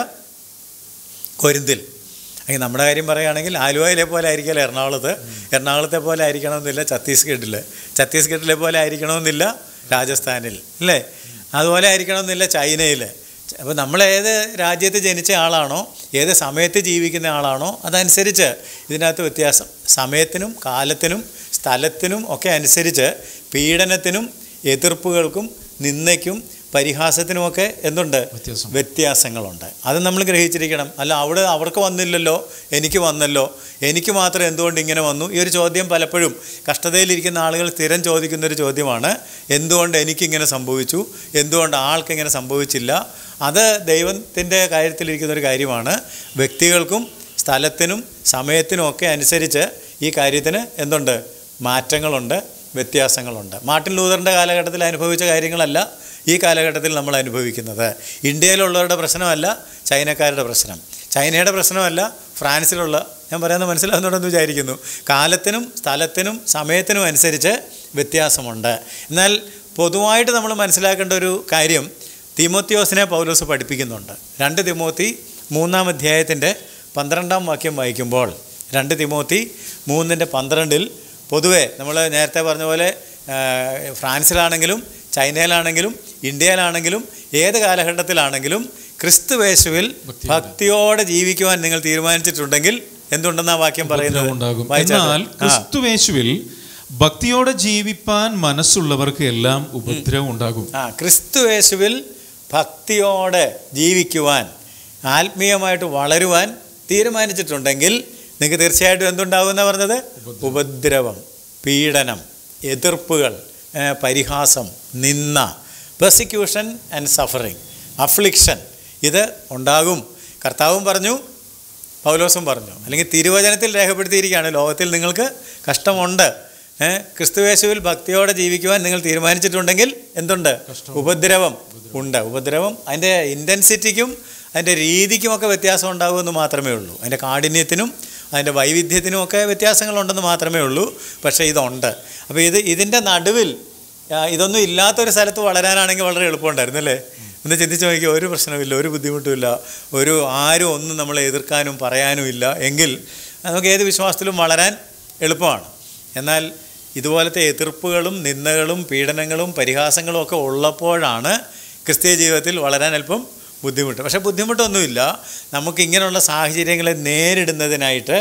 കൊരിന്തിൽ അങ്ങനെ നമ്മുടെ കാര്യം പറയുകയാണെങ്കിൽ ആലുവയിലെ പോലെ ആയിരിക്കില്ല എറണാകുളത്ത് എറണാകുളത്തെ പോലെ ആയിരിക്കണമെന്നില്ല ഛത്തീസ്ഗഡിൽ ഛത്തീസ്ഗഡിലെ പോലെ ആയിരിക്കണമെന്നില്ല രാജസ്ഥാനിൽ അല്ലേ അതുപോലെ ആയിരിക്കണമെന്നില്ല ചൈനയിൽ അപ്പോൾ നമ്മൾ ഏത് രാജ്യത്ത് ജനിച്ച ആളാണോ ഏത് സമയത്ത് ജീവിക്കുന്ന ആളാണോ അതനുസരിച്ച് ഇതിനകത്ത് വ്യത്യാസം സമയത്തിനും കാലത്തിനും സ്ഥലത്തിനും ഒക്കെ അനുസരിച്ച് പീഡനത്തിനും എതിർപ്പുകൾക്കും നിന്ദയ്ക്കും പരിഹാസത്തിനുമൊക്കെ എന്തുണ്ട് വ്യത്യാസം. വ്യത്യാസങ്ങളുണ്ട് അത് നമ്മൾ ഗ്രഹിച്ചിരിക്കണം അല്ല അവിടെ അവർക്ക് വന്നില്ലല്ലോ എനിക്ക് വന്നല്ലോ എനിക്ക് മാത്രം എന്തുകൊണ്ട് ഇങ്ങനെ വന്നു ഈ ഒരു ചോദ്യം പലപ്പോഴും കഷ്ടതയിലിരിക്കുന്ന ആളുകൾ സ്ഥിരം ചോദിക്കുന്ന ഒരു ചോദ്യമാണ് എന്തുകൊണ്ട് എനിക്കിങ്ങനെ സംഭവിച്ചു എന്തുകൊണ്ട് ആൾക്കിങ്ങനെ സംഭവിച്ചില്ല അത് ദൈവത്തിൻ്റെ കാര്യത്തിലിരിക്കുന്ന ഒരു കാര്യമാണ് വ്യക്തികൾക്കും സ്ഥലത്തിനും സമയത്തിനും ഒക്കെ അനുസരിച്ച് ഈ കാര്യത്തിന് എന്തുണ്ട് മാറ്റങ്ങളുണ്ട് വ്യത്യാസങ്ങളുണ്ട് മാർട്ടിൻ ലൂതറിൻ്റെ കാലഘട്ടത്തിൽ അനുഭവിച്ച കാര്യങ്ങളല്ല ഈ കാലഘട്ടത്തിൽ നമ്മൾ അനുഭവിക്കുന്നത് ഇന്ത്യയിലുള്ളവരുടെ പ്രശ്നമല്ല ചൈനക്കാരുടെ പ്രശ്നം ചൈനയുടെ പ്രശ്നമല്ല ഫ്രാൻസിലുള്ള ഞാൻ പറയുന്നത് മനസ്സിലാകുന്നുണ്ടെന്ന് വിചാരിക്കുന്നു കാലത്തിനും സ്ഥലത്തിനും സമയത്തിനും അനുസരിച്ച് വ്യത്യാസമുണ്ട് എന്നാൽ പൊതുവായിട്ട് നമ്മൾ മനസ്സിലാക്കേണ്ട ഒരു കാര്യം തിമോത്തിയോസിനെ പൗലോസ് പഠിപ്പിക്കുന്നുണ്ട് രണ്ട് തിമോത്തി മൂന്നാം അധ്യായത്തിൻ്റെ പന്ത്രണ്ടാം വാക്യം വായിക്കുമ്പോൾ രണ്ട് തിമോത്തി മൂന്നിൻ്റെ പന്ത്രണ്ടിൽ പൊതുവെ നമ്മൾ നേരത്തെ പറഞ്ഞ പോലെ ആ, ഫ്രാൻസിലാണെങ്കിലും ചൈനയിലാണെങ്കിലും ഇന്ത്യയിലാണെങ്കിലും ഏത് കാലഘട്ടത്തിലാണെങ്കിലും ക്രിസ്തുവേശുവിൽ ഭക്തിയോടെ ജീവിക്കുവാൻ നിങ്ങൾ തീരുമാനിച്ചിട്ടുണ്ടെങ്കിൽ എന്തുണ്ടെന്നാ വാക്യം പറയുന്നത് ഉണ്ടാകും വായിച്ചാട്ടെ. എന്നാൽ ആ. ക്രിസ്തുവേശുവിൽ ഭക്തിയോടെ ജീവിപ്പാൻ മനസ്സുള്ളവർക്ക് എല്ലാം ഉപദ്രവം ഉണ്ടാകും ആ ക്രിസ്തുവേശുവിൽ ഭക്തിയോടെ ജീവിക്കുവാൻ ആത്മീയമായിട്ട് വളരുവാൻ തീരുമാനിച്ചിട്ടുണ്ടെങ്കിൽ നിങ്ങൾക്ക് തീർച്ചയായിട്ടും എന്തുണ്ടാകുമെന്നാണ് പറഞ്ഞത് ഉപദ്രവം പീഡനം എതിർപ്പുകൾ ഏ, പരിഹാസം നിന്ന പെർസിക്യൂഷൻ ആൻഡ് സഫറിങ് അഫ്ലിക്ഷൻ ഇത് ഉണ്ടാകും കർത്താവും പറഞ്ഞു പൗലോസും പറഞ്ഞു അല്ലെങ്കിൽ തിരുവചനത്തിൽ രേഖപ്പെടുത്തിയിരിക്കുകയാണ് ലോകത്തിൽ നിങ്ങൾക്ക് കഷ്ടമുണ്ട് ഏ, ക്രിസ്തുവേശുവിൽ ഭക്തിയോടെ ജീവിക്കുവാൻ നിങ്ങൾ തീരുമാനിച്ചിട്ടുണ്ടെങ്കിൽ എന്തുണ്ട് ഉപദ്രവം ഉണ്ട് ഉപദ്രവം അതിൻ്റെ ഇൻറ്റൻസിറ്റിക്കും അതിൻ്റെ രീതിക്കുമൊക്കെ വ്യത്യാസം ഉണ്ടാകുമെന്ന് മാത്രമേ ഉള്ളൂ അതിൻ്റെ കാഠിന്യത്തിനും അതിൻ്റെ വൈവിധ്യത്തിനും ഒക്കെ വ്യത്യാസങ്ങളുണ്ടെന്ന് മാത്രമേ ഉള്ളൂ പക്ഷേ ഇതുണ്ട് അപ്പോൾ ഇത് ഇതിൻ്റെ നടുവിൽ ആ, ഇതൊന്നും ഇല്ലാത്തൊരു സ്ഥലത്ത് വളരാനാണെങ്കിൽ വളരെ എളുപ്പമുണ്ടായിരുന്നു അല്ലേ ഒന്ന് ചിന്തിച്ച് നോക്കിയാൽ ഒരു പ്രശ്നമില്ല ഒരു ബുദ്ധിമുട്ടുമില്ല ഒരു ആരും ഒന്നും നമ്മളെ എതിർക്കാനും പറയാനും ഇല്ല എങ്കിൽ നമുക്ക് ഏത് വിശ്വാസത്തിലും വളരാൻ എളുപ്പമാണ് എന്നാൽ ഇതുപോലത്തെ എതിർപ്പുകളും നിന്ദകളും പീഡനങ്ങളും പരിഹാസങ്ങളും ഒക്കെ ഉള്ളപ്പോഴാണ് ക്രിസ്തീയ ജീവിതത്തിൽ വളരാൻ അല്പം ബുദ്ധിമുട്ട് പക്ഷേ ബുദ്ധിമുട്ടൊന്നുമില്ല നമുക്ക് ഇങ്ങനെയുള്ള സാഹചര്യങ്ങളെ നേരിടുന്നതിനായിട്ട്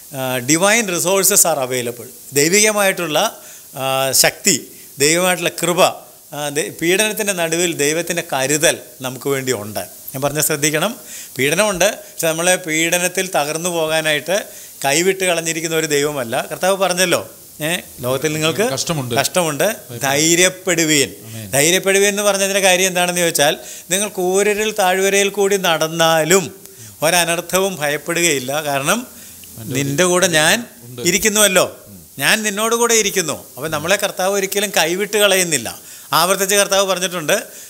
ഡിവൈൻ റിസോഴ്സസ് ആർ അവൈലബിൾ ദൈവികമായിട്ടുള്ള ആ, ശക്തി ദൈവമായിട്ടുള്ള കൃപ ആ, ദൈ- പീഡനത്തിൻ്റെ നടുവിൽ ദൈവത്തിൻ്റെ കരുതൽ നമുക്ക് വേണ്ടി ഉണ്ട് ഞാൻ പറഞ്ഞ ശ്രദ്ധിക്കണം പീഡനമുണ്ട് പക്ഷെ നമ്മളെ പീഡനത്തിൽ തകർന്നു പോകാനായിട്ട് കൈവിട്ട് കളഞ്ഞിരിക്കുന്ന ഒരു ദൈവമല്ല കർത്താവ് പറഞ്ഞല്ലോ ഏ ലോകത്തിൽ നിങ്ങൾക്ക് കഷ്ടമുണ്ട്. കഷ്ടമുണ്ട് ധൈര്യപ്പെടുവീൻ ധൈര്യപ്പെടുവീൻ എന്ന് പറഞ്ഞതിൻ്റെ കാര്യം എന്താണെന്ന് ചോദിച്ചാൽ നിങ്ങൾ കൂരരിൽ താഴ്വരയിൽ കൂടി നടന്നാലും ഒരനർത്ഥവും ഭയപ്പെടുകയില്ല കാരണം നിന്റെ കൂടെ ഞാൻ ഇരിക്കുന്നുവല്ലോ ഞാൻ നിന്നോട് കൂടെ ഇരിക്കുന്നു അപ്പോൾ നമ്മളെ കർത്താവ് ഒരിക്കലും കൈവിട്ട് കളയുന്നില്ല ആവർത്തിച്ച് കർത്താവ് പറഞ്ഞിട്ടുണ്ട്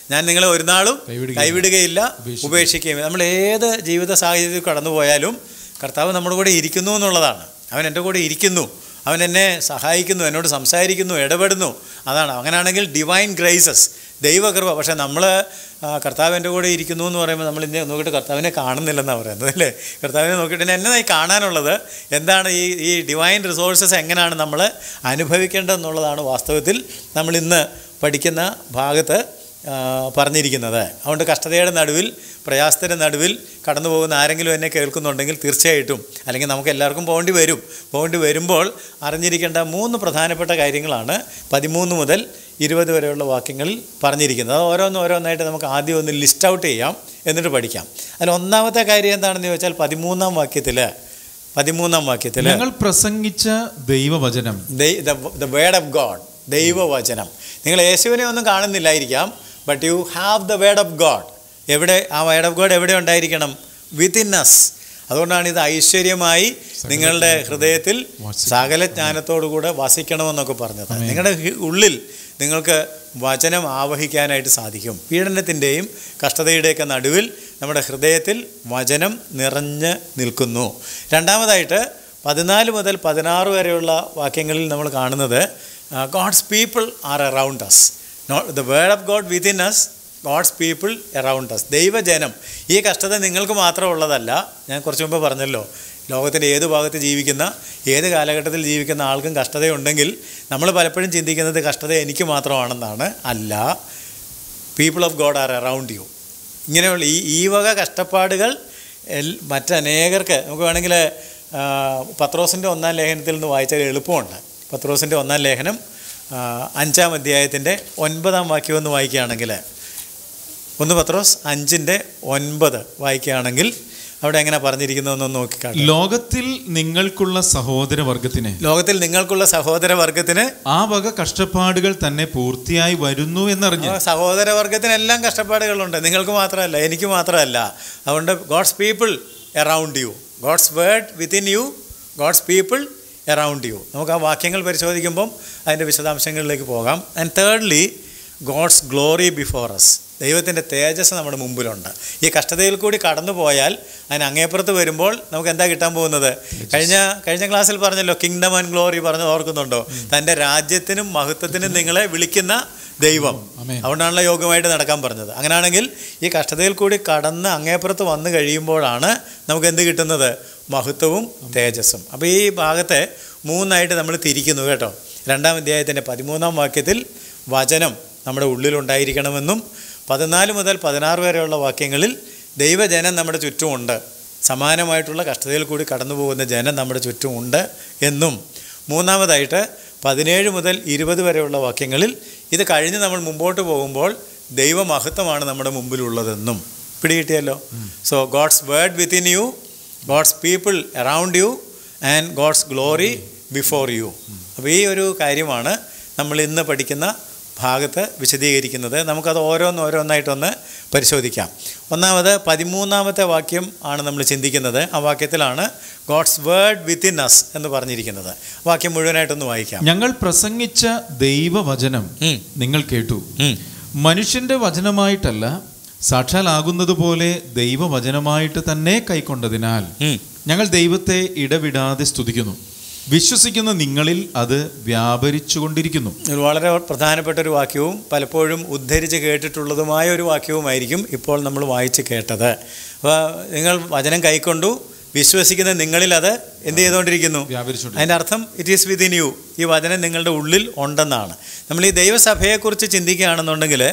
ഞാൻ നിങ്ങളെ ഒരു നാളും കൈവിടുകയില്ല. കൈവിടുകയില്ല ഉപേക്ഷിക്കുകയില്ല. ഉപേക്ഷിക്കുകയും നമ്മൾ ഏത് ജീവിത സാഹചര്യത്തിൽ കടന്നു പോയാലും കർത്താവ് നമ്മുടെ കൂടെ ഇരിക്കുന്നു എന്നുള്ളതാണ് അവൻ എൻ്റെ കൂടെ ഇരിക്കുന്നു അവൻ എന്നെ സഹായിക്കുന്നു എന്നോട് സംസാരിക്കുന്നു ഇടപെടുന്നു അതാണ് അങ്ങനെയാണെങ്കിൽ ഡിവൈൻ ഗ്രേസസ് ദൈവകൃപ പക്ഷേ നമ്മൾ കർത്താവ് എൻ്റെ കൂടെ ഇരിക്കുന്നു എന്ന് പറയുമ്പോൾ നമ്മൾ ഇന്നെ നോക്കിയിട്ട് കർത്താവിനെ കാണുന്നില്ലെന്നാണ് പറയുന്നത് അല്ലേ കർത്താവിനെ നോക്കിയിട്ട് ഇനി എന്നതായി കാണാനുള്ളത് എന്താണ് ഈ ഈ ഡിവൈൻ റിസോഴ്സസ് എങ്ങനെയാണ് നമ്മൾ അനുഭവിക്കേണ്ടതെന്നുള്ളതാണ് വാസ്തവത്തിൽ നമ്മൾ ഇന്ന് പഠിക്കുന്ന ഭാഗത്ത് ആ, പറഞ്ഞിരിക്കുന്നത് അതുകൊണ്ട് കഷ്ടതയുടെ നടുവിൽ പ്രയാസത്തിൻ്റെ നടുവിൽ കടന്നു പോകുന്ന ആരെങ്കിലും എന്നെ കേൾക്കുന്നുണ്ടെങ്കിൽ തീർച്ചയായിട്ടും അല്ലെങ്കിൽ നമുക്ക് എല്ലാവർക്കും പോകേണ്ടി വരും പോകേണ്ടി വരുമ്പോൾ അറിഞ്ഞിരിക്കേണ്ട മൂന്ന് പ്രധാനപ്പെട്ട കാര്യങ്ങളാണ് പതിമൂന്ന് മുതൽ ഇരുപത് വരെയുള്ള വാക്യങ്ങളിൽ പറഞ്ഞിരിക്കുന്നത് അത് ഓരോന്ന് ഓരോന്നായിട്ട് നമുക്ക് ആദ്യം ഒന്ന് ലിസ്റ്റ് ഔട്ട് ചെയ്യാം എന്നിട്ട് പഠിക്കാം അതിൽ ഒന്നാമത്തെ കാര്യം എന്താണെന്ന് ചോദിച്ചാൽ പതിമൂന്നാം വാക്യത്തിൽ പതിമൂന്നാം വാക്യത്തിൽ ഞങ്ങൾ പ്രസംഗിച്ച ദൈവവചനം ദ വേർഡ് ഓഫ് ഗോഡ് ദൈവവചനം നിങ്ങൾ യേശുവിനെ ഒന്നും കാണുന്നില്ലായിരിക്കാം but you have the word of God എവിടെ ആ വേർഡ് ഓഫ് ഗോഡ് എവിടെ ഉണ്ടായിരിക്കണം വിത്തിൻ അസ് അതുകൊണ്ടാണ് ഇത് ഐശ്വര്യമായി നിങ്ങളുടെ ഹൃദയത്തിൽ വസിക്കണം. സകല ജ്ഞാനത്തോടുകൂടെ വസിക്കണമെന്നൊക്കെ പറഞ്ഞത് നിങ്ങളുടെ ഹി- ഉള്ളിൽ നിങ്ങൾക്ക് വചനം ആവഹിക്കാനായിട്ട് സാധിക്കും പീഡനത്തിൻ്റെയും കഷ്ടതയുടെയൊക്കെ നടുവിൽ നമ്മുടെ ഹൃദയത്തിൽ വചനം നിറഞ്ഞ് നിൽക്കുന്നു രണ്ടാമതായിട്ട് പതിനാല് മുതൽ പതിനാറ് വരെയുള്ള വാക്യങ്ങളിൽ നമ്മൾ കാണുന്നത് God's people are around us not the word of God within us God's people around us ദൈവജനം ഈ കഷ്ടത നിങ്ങൾക്ക് മാത്രമുള്ളതല്ല ഞാൻ കുറച്ച് മുമ്പ് പറഞ്ഞല്ലോ ലോകത്തിൻ്റെ ഏത് ഭാഗത്ത് ജീവിക്കുന്ന ഏത് കാലഘട്ടത്തിൽ ജീവിക്കുന്ന ആൾക്കും കഷ്ടതയുണ്ടെങ്കിൽ നമ്മൾ പലപ്പോഴും ചിന്തിക്കുന്നത് കഷ്ടത എനിക്ക് മാത്രമാണെന്നാണ് അല്ല people of God are around you ഇങ്ങനെയുള്ള ഈ ഈ വക കഷ്ടപ്പാടുകൾ എൽ- മറ്റനേകർക്ക് നമുക്ക് വേണമെങ്കിൽ പത്രോസിൻ്റെ ഒന്നാം ലേഖനത്തിൽ നിന്ന് വായിച്ചാൽ എളുപ്പമുണ്ട് പത്രോസിൻ്റെ ഒന്നാം ലേഖനം ആ, അഞ്ചാം അധ്യായത്തിൻ്റെ ഒൻപതാം വാക്യം ഒന്ന് വായിക്കുകയാണെങ്കിൽ ഒന്ന് പത്രോസ് അഞ്ചിൻ്റെ ഒൻപത് വായിക്കുകയാണെങ്കിൽ അവിടെ എങ്ങനെ പറഞ്ഞിരിക്കുന്നതെന്നൊന്ന് നോക്കിക്കാണാം ലോകത്തിൽ നിങ്ങൾക്കുള്ള സഹോദരവർഗത്തിന് ലോകത്തിൽ നിങ്ങൾക്കുള്ള സഹോദരവർഗത്തിന് ആ വക കഷ്ടപ്പാടുകൾ തന്നെ പൂർത്തിയായി വരുന്നു എന്നറിഞ്ഞ് ആ സഹോദരവർഗത്തിനെല്ലാം കഷ്ടപ്പാടുകളുണ്ട് നിങ്ങൾക്ക് മാത്രമല്ല എനിക്ക് മാത്രമല്ല അതുകൊണ്ട് God's people around you God's word within you God's people around you നമുക്ക് ആ വാക്യങ്ങൾ പരിശോധിക്കുമ്പം അതിൻ്റെ വിശദാംശങ്ങളിലേക്ക് പോകാം and thirdly God's glory before us ദൈവത്തിൻ്റെ തേജസ് നമ്മുടെ മുമ്പിലുണ്ട് ഈ കഷ്ടതയിൽ കൂടി കടന്നു പോയാൽ അതിന് അങ്ങേപ്പുറത്ത് വരുമ്പോൾ നമുക്ക് എന്താ കിട്ടാൻ പോകുന്നത് കഴിഞ്ഞ കഴിഞ്ഞ ക്ലാസ്സിൽ പറഞ്ഞല്ലോ കിങ്ഡം ആൻഡ് ഗ്ലോറി പറഞ്ഞത് ഓർക്കുന്നുണ്ടോ തൻ്റെ രാജ്യത്തിനും മഹത്വത്തിനും നിങ്ങളെ വിളിക്കുന്ന ദൈവം ആമേൻ. അതുകൊണ്ടാണല്ലോ യോഗമായിട്ട് നടക്കാൻ പറഞ്ഞത് അങ്ങനെയാണെങ്കിൽ ഈ കഷ്ടതയിൽ കൂടി കടന്ന് അങ്ങേപ്പുറത്ത് വന്നു കഴിയുമ്പോഴാണ് നമുക്ക് എന്ത് കിട്ടുന്നത് മഹത്വവും തേജസ്സും അപ്പോൾ ഈ ഭാഗത്തെ മൂന്നായിട്ട് നമ്മൾ തിരിക്കുന്നു കേട്ടോ രണ്ടാം അധ്യായത്തിൻ്റെ പതിമൂന്നാം വാക്യത്തിൽ വചനം നമ്മുടെ ഉള്ളിലുണ്ടായിരിക്കണമെന്നും പതിനാല് മുതൽ പതിനാറ് വരെയുള്ള വാക്യങ്ങളിൽ ദൈവജനം നമ്മുടെ ചുറ്റുമുണ്ട് സമാനമായിട്ടുള്ള കഷ്ടതയിൽ കൂടി കടന്നു പോകുന്ന ജനം നമ്മുടെ ചുറ്റുമുണ്ട് എന്നും മൂന്നാമതായിട്ട് പതിനേഴ് മുതൽ ഇരുപത് വരെയുള്ള വാക്യങ്ങളിൽ ഇത് കഴിഞ്ഞ് നമ്മൾ മുമ്പോട്ട് പോകുമ്പോൾ ദൈവമഹത്വമാണ് നമ്മുടെ മുമ്പിലുള്ളതെന്നും പിടികിട്ടിയല്ലോ so God's word within you God's people around you and God's glory before you അപ്പോൾ ഈ ഒരു കാര്യമാണ് നമ്മൾ ഇന്ന് പഠിക്കുന്ന ഭാഗത്ത് വിശദീകരിക്കുന്നത് നമുക്കത് ഓരോന്ന് ഓരോന്നായിട്ടൊന്ന് പരിശോധിക്കാം ഒന്നാമത് പതിമൂന്നാമത്തെ വാക്യം ആണ് നമ്മൾ ചിന്തിക്കുന്നത് ആ വാക്യത്തിലാണ് ഗോഡ്സ് വേർഡ് വിത്തിൻ അസ് എന്ന് പറഞ്ഞിരിക്കുന്നത് വാക്യം മുഴുവനായിട്ടൊന്ന് വായിക്കാം ഞങ്ങൾ പ്രസംഗിച്ച ദൈവവചനം ഉം. നിങ്ങൾ കേട്ടു ഉം. മനുഷ്യന്റെ വചനമായിട്ടല്ല സാക്ഷാലാകുന്നത് പോലെ ദൈവവചനമായിട്ട് തന്നെ കൈക്കൊണ്ടതിനാൽ ഉം. ഞങ്ങൾ ദൈവത്തെ ഇടവിടാതെ സ്തുതിക്കുന്നു വിശ്വസിക്കുന്ന നിങ്ങളിൽ അത് വ്യാപരിച്ചുകൊണ്ടിരിക്കുന്നു ഒരു വളരെ പ്രധാനപ്പെട്ട ഒരു വാക്യവും പലപ്പോഴും ഉദ്ധരിച്ച് കേട്ടിട്ടുള്ളതുമായ ഒരു വാക്യവുമായിരിക്കും ഇപ്പോൾ നമ്മൾ വായിച്ച് കേട്ടത് അപ്പോൾ നിങ്ങൾ വചനം കൈക്കൊണ്ടു വിശ്വസിക്കുന്ന നിങ്ങളിൽ അത് എന്ത് ചെയ്തുകൊണ്ടിരിക്കുന്നു വ്യാപരിച്ചുകൊണ്ടിരിക്കുന്നു അതിൻ്റെ അർത്ഥം ഇറ്റ് ഈസ് വിതിൻ യു ഈ വചനം നിങ്ങളുടെ ഉള്ളിൽ ഉണ്ടെന്നാണ് നമ്മൾ ഈ ദൈവസഭയെക്കുറിച്ച് ചിന്തിക്കുകയാണെന്നുണ്ടെങ്കിൽ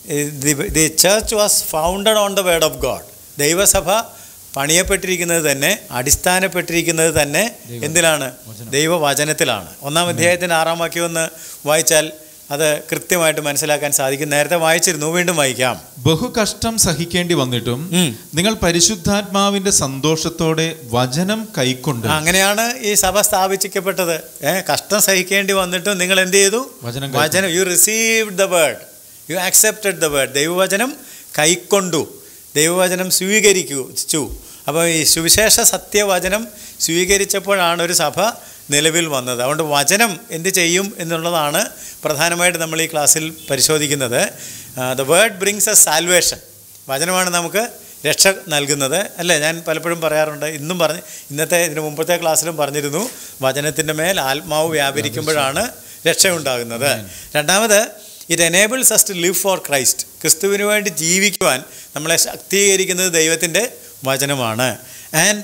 the church was founded on the word of God ദൈവസഭ പണിയപ്പെട്ടിരിക്കുന്നത് തന്നെ അടിസ്ഥാനപ്പെട്ടിരിക്കുന്നത് തന്നെ എന്തിലാണ് ദൈവവചനത്തിലാണ് ഒന്നാം അധ്യായത്തിൻ്റെ ആറാം വാക്യം ഒന്ന് വായിച്ചാൽ അത് കൃത്യമായിട്ട് മനസ്സിലാക്കാൻ സാധിക്കും നേരത്തെ വായിച്ചിരുന്നു വീണ്ടും വായിക്കാം ബഹുകഷ്ടം സഹിക്കേണ്ടി വന്നിട്ടും ഉം. നിങ്ങൾ പരിശുദ്ധാത്മാവിന്റെ സന്തോഷത്തോടെ വചനം കൈക്കൊണ്ട് അങ്ങനെയാണ് ഈ സഭ സ്ഥാപിച്ചിക്കപ്പെട്ടത് ഏ കഷ്ടം സഹിക്കേണ്ടി വന്നിട്ടും നിങ്ങൾ എന്ത് ചെയ്തു വചനം കൈക്കൊണ്ടു. വചനം you received the word you accepted the word ദൈവവചനം കൈക്കൊണ്ടു ദൈവവചനം സ്വീകരിച്ചു അപ്പോൾ ഈ സുവിശേഷ സത്യവചനം സ്വീകരിച്ചപ്പോഴാണ് ഒരു സഭ നിലവിൽ വന്നത് അതുകൊണ്ട് വചനം എന്ത് ചെയ്യും എന്നുള്ളതാണ് പ്രധാനമായിട്ട് നമ്മൾ ഈ ക്ലാസ്സിൽ പരിശോധിക്കുന്നത് the word brings a salvation വചനമാണ് നമുക്ക് രക്ഷ നൽകുന്നത് അല്ലേ ഞാൻ പലപ്പോഴും പറയാറുണ്ട് ഇന്നും പറഞ്ഞ് ഇന്നത്തെ ഇതിന് മുമ്പത്തെ ക്ലാസ്സിലും പറഞ്ഞിരുന്നു വചനത്തിൻ്റെ മേൽ ആത്മാവ് വ്യാപരിക്കുമ്പോഴാണ് രക്ഷയുണ്ടാകുന്നത് രണ്ടാമത് it enables us to live for Christ ക്രിസ്തുവിന് വേണ്ടി ജീവിക്കുവാൻ നമ്മളെ ശക്തീകരിക്കുന്നത് ദൈവത്തിൻ്റെ വചനമാണ് and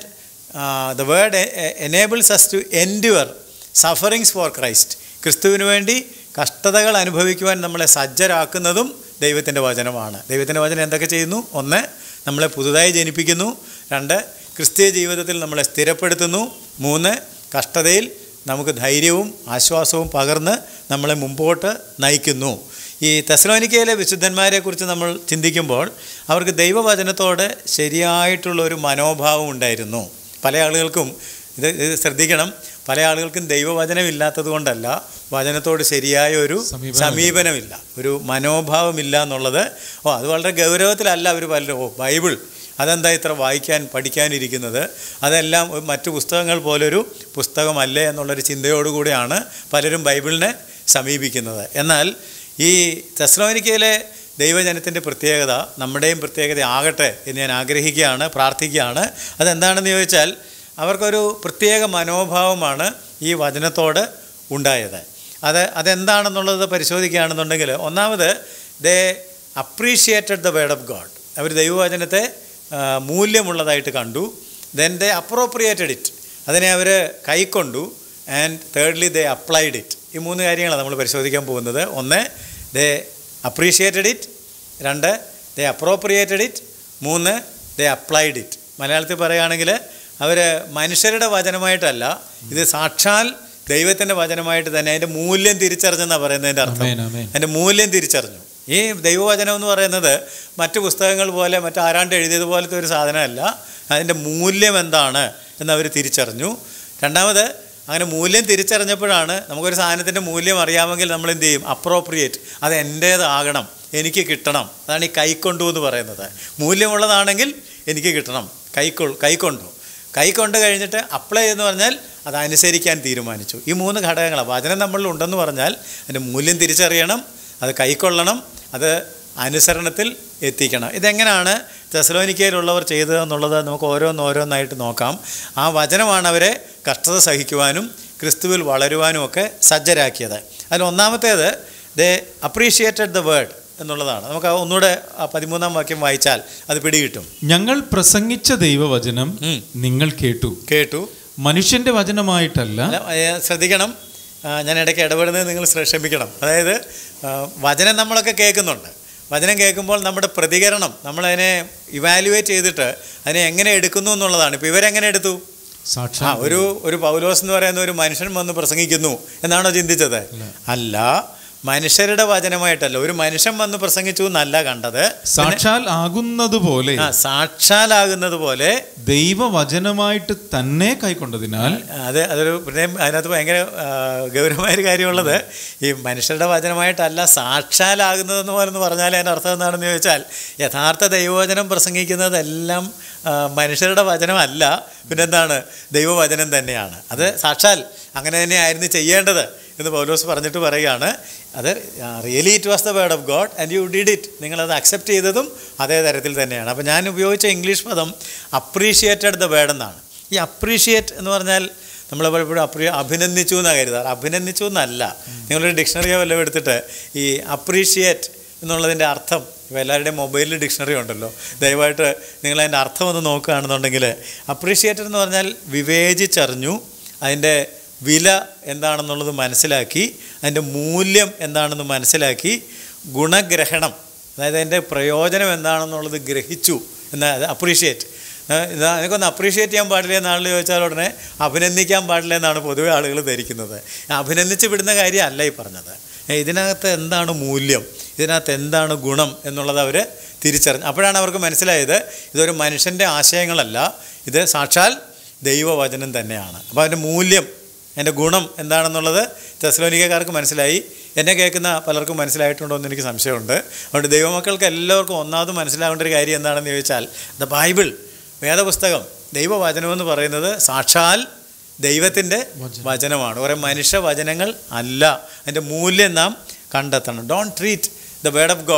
the word enables us to endure sufferings for Christ ക്രിസ്തുവിന് വേണ്ടി കഷ്ടതകൾ അനുഭവിക്കുവാൻ നമ്മളെ സജ്ജരാക്കുന്നതും ദൈവത്തിൻ്റെ വചനമാണ് ദൈവത്തിൻ്റെ വചനം എന്തൊക്കെ ചെയ്യുന്നു ഒന്ന് നമ്മളെ പുതുതായി ജനിപ്പിക്കുന്നു രണ്ട് ക്രിസ്തീയ ജീവിതത്തിൽ നമ്മളെ സ്ഥിരപ്പെടുത്തുന്നു മൂന്ന് കഷ്ടതയിൽ നമുക്ക് ധൈര്യവും ആശ്വാസവും പകർന്ന് നമ്മളെ മുമ്പോട്ട് നയിക്കുന്നു ഈ തെസലോനിക്കയിലെ വിശുദ്ധന്മാരെക്കുറിച്ച് നമ്മൾ ചിന്തിക്കുമ്പോൾ അവർക്ക് ദൈവവചനത്തോട് ശരിയായിട്ടുള്ള ഒരു മനോഭാവം ഉണ്ടായിരുന്നു പല ആളുകൾക്കും ഇത് ഇത് ശ്രദ്ധിക്കണം പല ആളുകൾക്കും ദൈവവചനം ഇല്ലാത്തത് കൊണ്ടല്ല വചനത്തോട് ശരിയായ ഒരു സമീപനമില്ല. സമീപനമില്ല ഒരു മനോഭാവമില്ല എന്നുള്ളത് ഓ അത് വളരെ ഗൗരവത്തിലല്ല അവർ പലരും ഓ ബൈബിൾ അതെന്താ ഇത്ര വായിക്കാൻ പഠിക്കാനിരിക്കുന്നത് അതെല്ലാം ഒരു മറ്റു പുസ്തകങ്ങൾ പോലൊരു പുസ്തകമല്ലേ എന്നുള്ളൊരു ചിന്തയോടുകൂടിയാണ് പലരും ബൈബിളിനെ സമീപിക്കുന്നത് എന്നാൽ ഈ തെസ്ലോനിക്കയിലെ ദൈവജനത്തിൻ്റെ പ്രത്യേകത നമ്മുടെയും പ്രത്യേകത ആകട്ടെ എന്ന് ഞാൻ ആഗ്രഹിക്കുകയാണ് പ്രാർത്ഥിക്കുകയാണ് അതെന്താണെന്ന് ചോദിച്ചാൽ അവർക്കൊരു പ്രത്യേക മനോഭാവമാണ് ഈ വചനത്തോട് ഉണ്ടായത് അത് അതെന്താണെന്നുള്ളത് പരിശോധിക്കുകയാണെന്നുണ്ടെങ്കിൽ ഒന്നാമത് they appreciated the word of God അവർ ദൈവവചനത്തെ ആ, മൂല്യമുള്ളതായിട്ട് കണ്ടു ദെൻ ദേ അപ്രോപ്രിയേറ്റഡ് ഇറ്റ് അതിനെ അവർ കൈക്കൊണ്ടു and thirdly they applied it ഈ മൂന്ന് കാര്യങ്ങളാണ് നമ്മൾ പരിശോധിക്കാൻ പോകുന്നത് ഒന്ന് ദേ അപ്രീഷിയേറ്റഡ് ഇറ്റ് രണ്ട് ദേ അപ്രോപ്രിയേറ്റഡ് ഇറ്റ് മൂന്ന് ദേ അപ്ലൈഡ് ഇറ്റ് മലയാളത്തിൽ പറയുകയാണെങ്കിൽ അവർ മനുഷ്യരുടെ വചനമായിട്ടല്ല ഇത് സാക്ഷാൽ ദൈവത്തിൻ്റെ വചനമായിട്ട് തന്നെ അതിൻ്റെ മൂല്യം തിരിച്ചറിഞ്ഞെന്നാണ് പറയുന്നതിൻ്റെ അർത്ഥം ആമേൻ, ആമേൻ. അതിൻ്റെ മൂല്യം തിരിച്ചറിഞ്ഞു ഈ ദൈവവചനം എന്ന് പറയുന്നത് മറ്റു പുസ്തകങ്ങൾ പോലെ മറ്റു ആരാണ്ട് എഴുതിയതുപോലത്തെ ഒരു സാധനമല്ല അതിൻ്റെ മൂല്യം എന്താണ് എന്നവർ തിരിച്ചറിഞ്ഞു രണ്ടാമത് അങ്ങനെ മൂല്യം തിരിച്ചറിഞ്ഞപ്പോഴാണ് നമുക്കൊരു സാധനത്തിൻ്റെ മൂല്യം അറിയാമെങ്കിൽ നമ്മൾ എന്ത് ചെയ്യും അപ്രോപ്രിയേറ്റ് അത് എൻ്റേതാകണം എനിക്ക് കിട്ടണം അതാണ് ഈ കൈക്കൊണ്ടു എന്ന് പറയുന്നത് മൂല്യമുള്ളതാണെങ്കിൽ എനിക്ക് കിട്ടണം കൈക്കൊ കൈക്കൊണ്ടു കൈക്കൊണ്ട് കഴിഞ്ഞിട്ട് അപ്ലൈ എന്ന് പറഞ്ഞാൽ അത് അനുസരിക്കാൻ തീരുമാനിച്ചു ഈ മൂന്ന് ഘടകങ്ങളാണ് വചനം നമ്മളിൽ ഉണ്ടെന്ന് പറഞ്ഞാൽ അതിൻ്റെ മൂല്യം തിരിച്ചറിയണം അത് കൈക്കൊള്ളണം അത് അനുസരണത്തിൽ എത്തിക്കണം ഇതെങ്ങനെയാണ് തെസലോനിക്കയിലുള്ളവർ ചെയ്തതെന്നുള്ളത് നമുക്ക് ഓരോന്നോരോന്നായിട്ട് നോക്കാം ആ വചനമാണ് അവരെ കഷ്ടത സഹിക്കുവാനും ക്രിസ്തുവിൽ വളരുവാനും ഒക്കെ സജ്ജരാക്കിയത് അതിൽ ഒന്നാമത്തേത് ദേ അപ്രീഷിയേറ്റഡ് ദ വേർഡ് എന്നുള്ളതാണ് നമുക്ക് ആ ഒന്നുകൂടെ ആ പതിമൂന്നാം വാക്യം വായിച്ചാൽ അത് പിടികിട്ടും ഞങ്ങൾ പ്രസംഗിച്ച ദൈവവചനം ഉം. നിങ്ങൾ കേട്ടു കേട്ടു മനുഷ്യന്റെ വചനമായിട്ടല്ല അല്ല, ഏ, ശ്രദ്ധിക്കണം ആ, ഞാൻ ഇടയ്ക്ക് ഇടപെടുന്നത് നിങ്ങൾ ശ്ര- ക്ഷമിക്കണം അതായത് ആ, വചനം നമ്മളൊക്കെ കേൾക്കുന്നുണ്ട് വചനം കേൾക്കുമ്പോൾ നമ്മുടെ പ്രതികരണം നമ്മളതിനെ ഇവാലുവേറ്റ് ചെയ്തിട്ട് അതിനെ എങ്ങനെ എടുക്കുന്നു എന്നുള്ളതാണ് ഇപ്പോൾ ഇവരെങ്ങനെ എടുത്തു ആ സാക്ഷാൽ ഒരു ഒരു പൗലോസ് എന്ന് പറയുന്ന ഒരു മനുഷ്യൻ വന്ന് പ്രസംഗിക്കുന്നു എന്നാണോ ചിന്തിച്ചത് അല്ല മനുഷ്യരുടെ വചനമായിട്ടല്ല ഒരു മനുഷ്യൻ വന്ന് പ്രസംഗിച്ചു എന്നല്ല കണ്ടത് സാക്ഷാൽ ആകുന്നതുപോലെ ആ സാക്ഷാലാകുന്നത് പോലെ ദൈവവചനമായിട്ട് തന്നെ കൈക്കൊണ്ടതിനാൽ അത് അതൊരു പിന്നെ അതിനകത്ത് ഭയങ്കര ആ, ഗൗരവമായൊരു കാര്യമുള്ളത് ഈ മനുഷ്യരുടെ വചനമായിട്ടല്ല സാക്ഷാലാകുന്നതെന്ന് പോലെന്ന് പറഞ്ഞാൽ അതിൻ്റെ അർത്ഥം എന്താണെന്ന് ചോദിച്ചാൽ യഥാർത്ഥ ദൈവവചനം പ്രസംഗിക്കുന്നതെല്ലാം ആ, മനുഷ്യരുടെ വചനമല്ല പിന്നെന്താണ് ദൈവവചനം തന്നെയാണ് അത് സാക്ഷാൽ അങ്ങനെ തന്നെയായിരുന്നു ചെയ്യേണ്ടത് എന്ന് പൗലോസ് പറഞ്ഞിട്ട് പറയുകയാണ് അത് really it was the word of God and you did it നിങ്ങളത് അക്സെപ്റ്റ് ചെയ്തതും അതേ തരത്തിൽ തന്നെയാണ് അപ്പോൾ ഞാൻ ഉപയോഗിച്ച ഇംഗ്ലീഷ് പദം അപ്രീഷിയേറ്റഡ് ദ വേർഡ് എന്നാണ് ഈ അപ്രീഷിയേറ്റ് എന്ന് പറഞ്ഞാൽ നമ്മൾ പലപ്പോഴും അപ്രി അഭിനന്ദിച്ചു എന്നാണ് കരുതാറ് അഭിനന്ദിച്ചു എന്നല്ല നിങ്ങളൊരു ഡിക്ഷണറിയോ വല്ലതും എടുത്തിട്ട് ഈ അപ്രീഷിയേറ്റ് എന്നുള്ളതിൻ്റെ അർത്ഥം ഇപ്പോൾ എല്ലാവരുടെയും മൊബൈലിൽ ഡിക്ഷണറി ഉണ്ടല്ലോ ദയവായിട്ട് നിങ്ങൾ അതിൻ്റെ അർത്ഥം ഒന്ന് നോക്കുകയാണെന്നുണ്ടെങ്കിൽ അപ്രീഷിയേറ്റഡ് എന്ന് പറഞ്ഞാൽ വിവേചിച്ചറിഞ്ഞു അതിൻ്റെ വില എന്താണെന്നുള്ളത് മനസ്സിലാക്കി അതിൻ്റെ മൂല്യം എന്താണെന്ന് മനസ്സിലാക്കി ഗുണഗ്രഹണം അതായത് അതിൻ്റെ പ്രയോജനം എന്താണെന്നുള്ളത് ഗ്രഹിച്ചു എന്നാ അപ്രീഷിയേറ്റ് ഇതാ എനിക്കൊന്ന് അപ്രീഷിയേറ്റ് ചെയ്യാൻ പാടില്ല എന്ന് ആൾ ചോദിച്ചാൽ ഉടനെ അഭിനന്ദിക്കാൻ പാടില്ല എന്നാണ് പൊതുവെ ആളുകൾ ധരിക്കുന്നത് അഭിനന്ദിച്ച് വിടുന്ന കാര്യമല്ല ഈ പറഞ്ഞത് ഏ, ഇതിനകത്ത് എന്താണ് മൂല്യം ഇതിനകത്ത് എന്താണ് ഗുണം എന്നുള്ളത് അവർ തിരിച്ചറിഞ്ഞു അപ്പോഴാണ് അവർക്ക് മനസ്സിലായത് ഇതൊരു മനുഷ്യൻ്റെ ആശയങ്ങളല്ല ഇത് സാക്ഷാൽ ദൈവവചനം തന്നെയാണ് അപ്പോൾ അതിൻ്റെ മൂല്യം അതിൻ്റെ ഗുണം എന്താണെന്നുള്ളത് തെസ്ലോനിക്കക്കാർക്ക് മനസ്സിലായി എന്നെ കേൾക്കുന്ന പലർക്കും മനസ്സിലായിട്ടുണ്ടോ എന്ന് എനിക്ക് സംശയമുണ്ട് അതുകൊണ്ട് ദൈവമക്കൾക്ക് എല്ലാവർക്കും ഒന്നാമത് മനസ്സിലാവേണ്ട ഒരു കാര്യം എന്താണെന്ന് ചോദിച്ചാൽ ദ ബൈബിൾ വേദപുസ്തകം ദൈവവചനം എന്ന് പറയുന്നത് സാക്ഷാൽ ദൈവത്തിൻ്റെ വചനമാണ് കുറേ മനുഷ്യ വചനങ്ങൾ അല്ല അതിൻ്റെ മൂല്യം നാം കണ്ടെത്തണം don't treat the word of God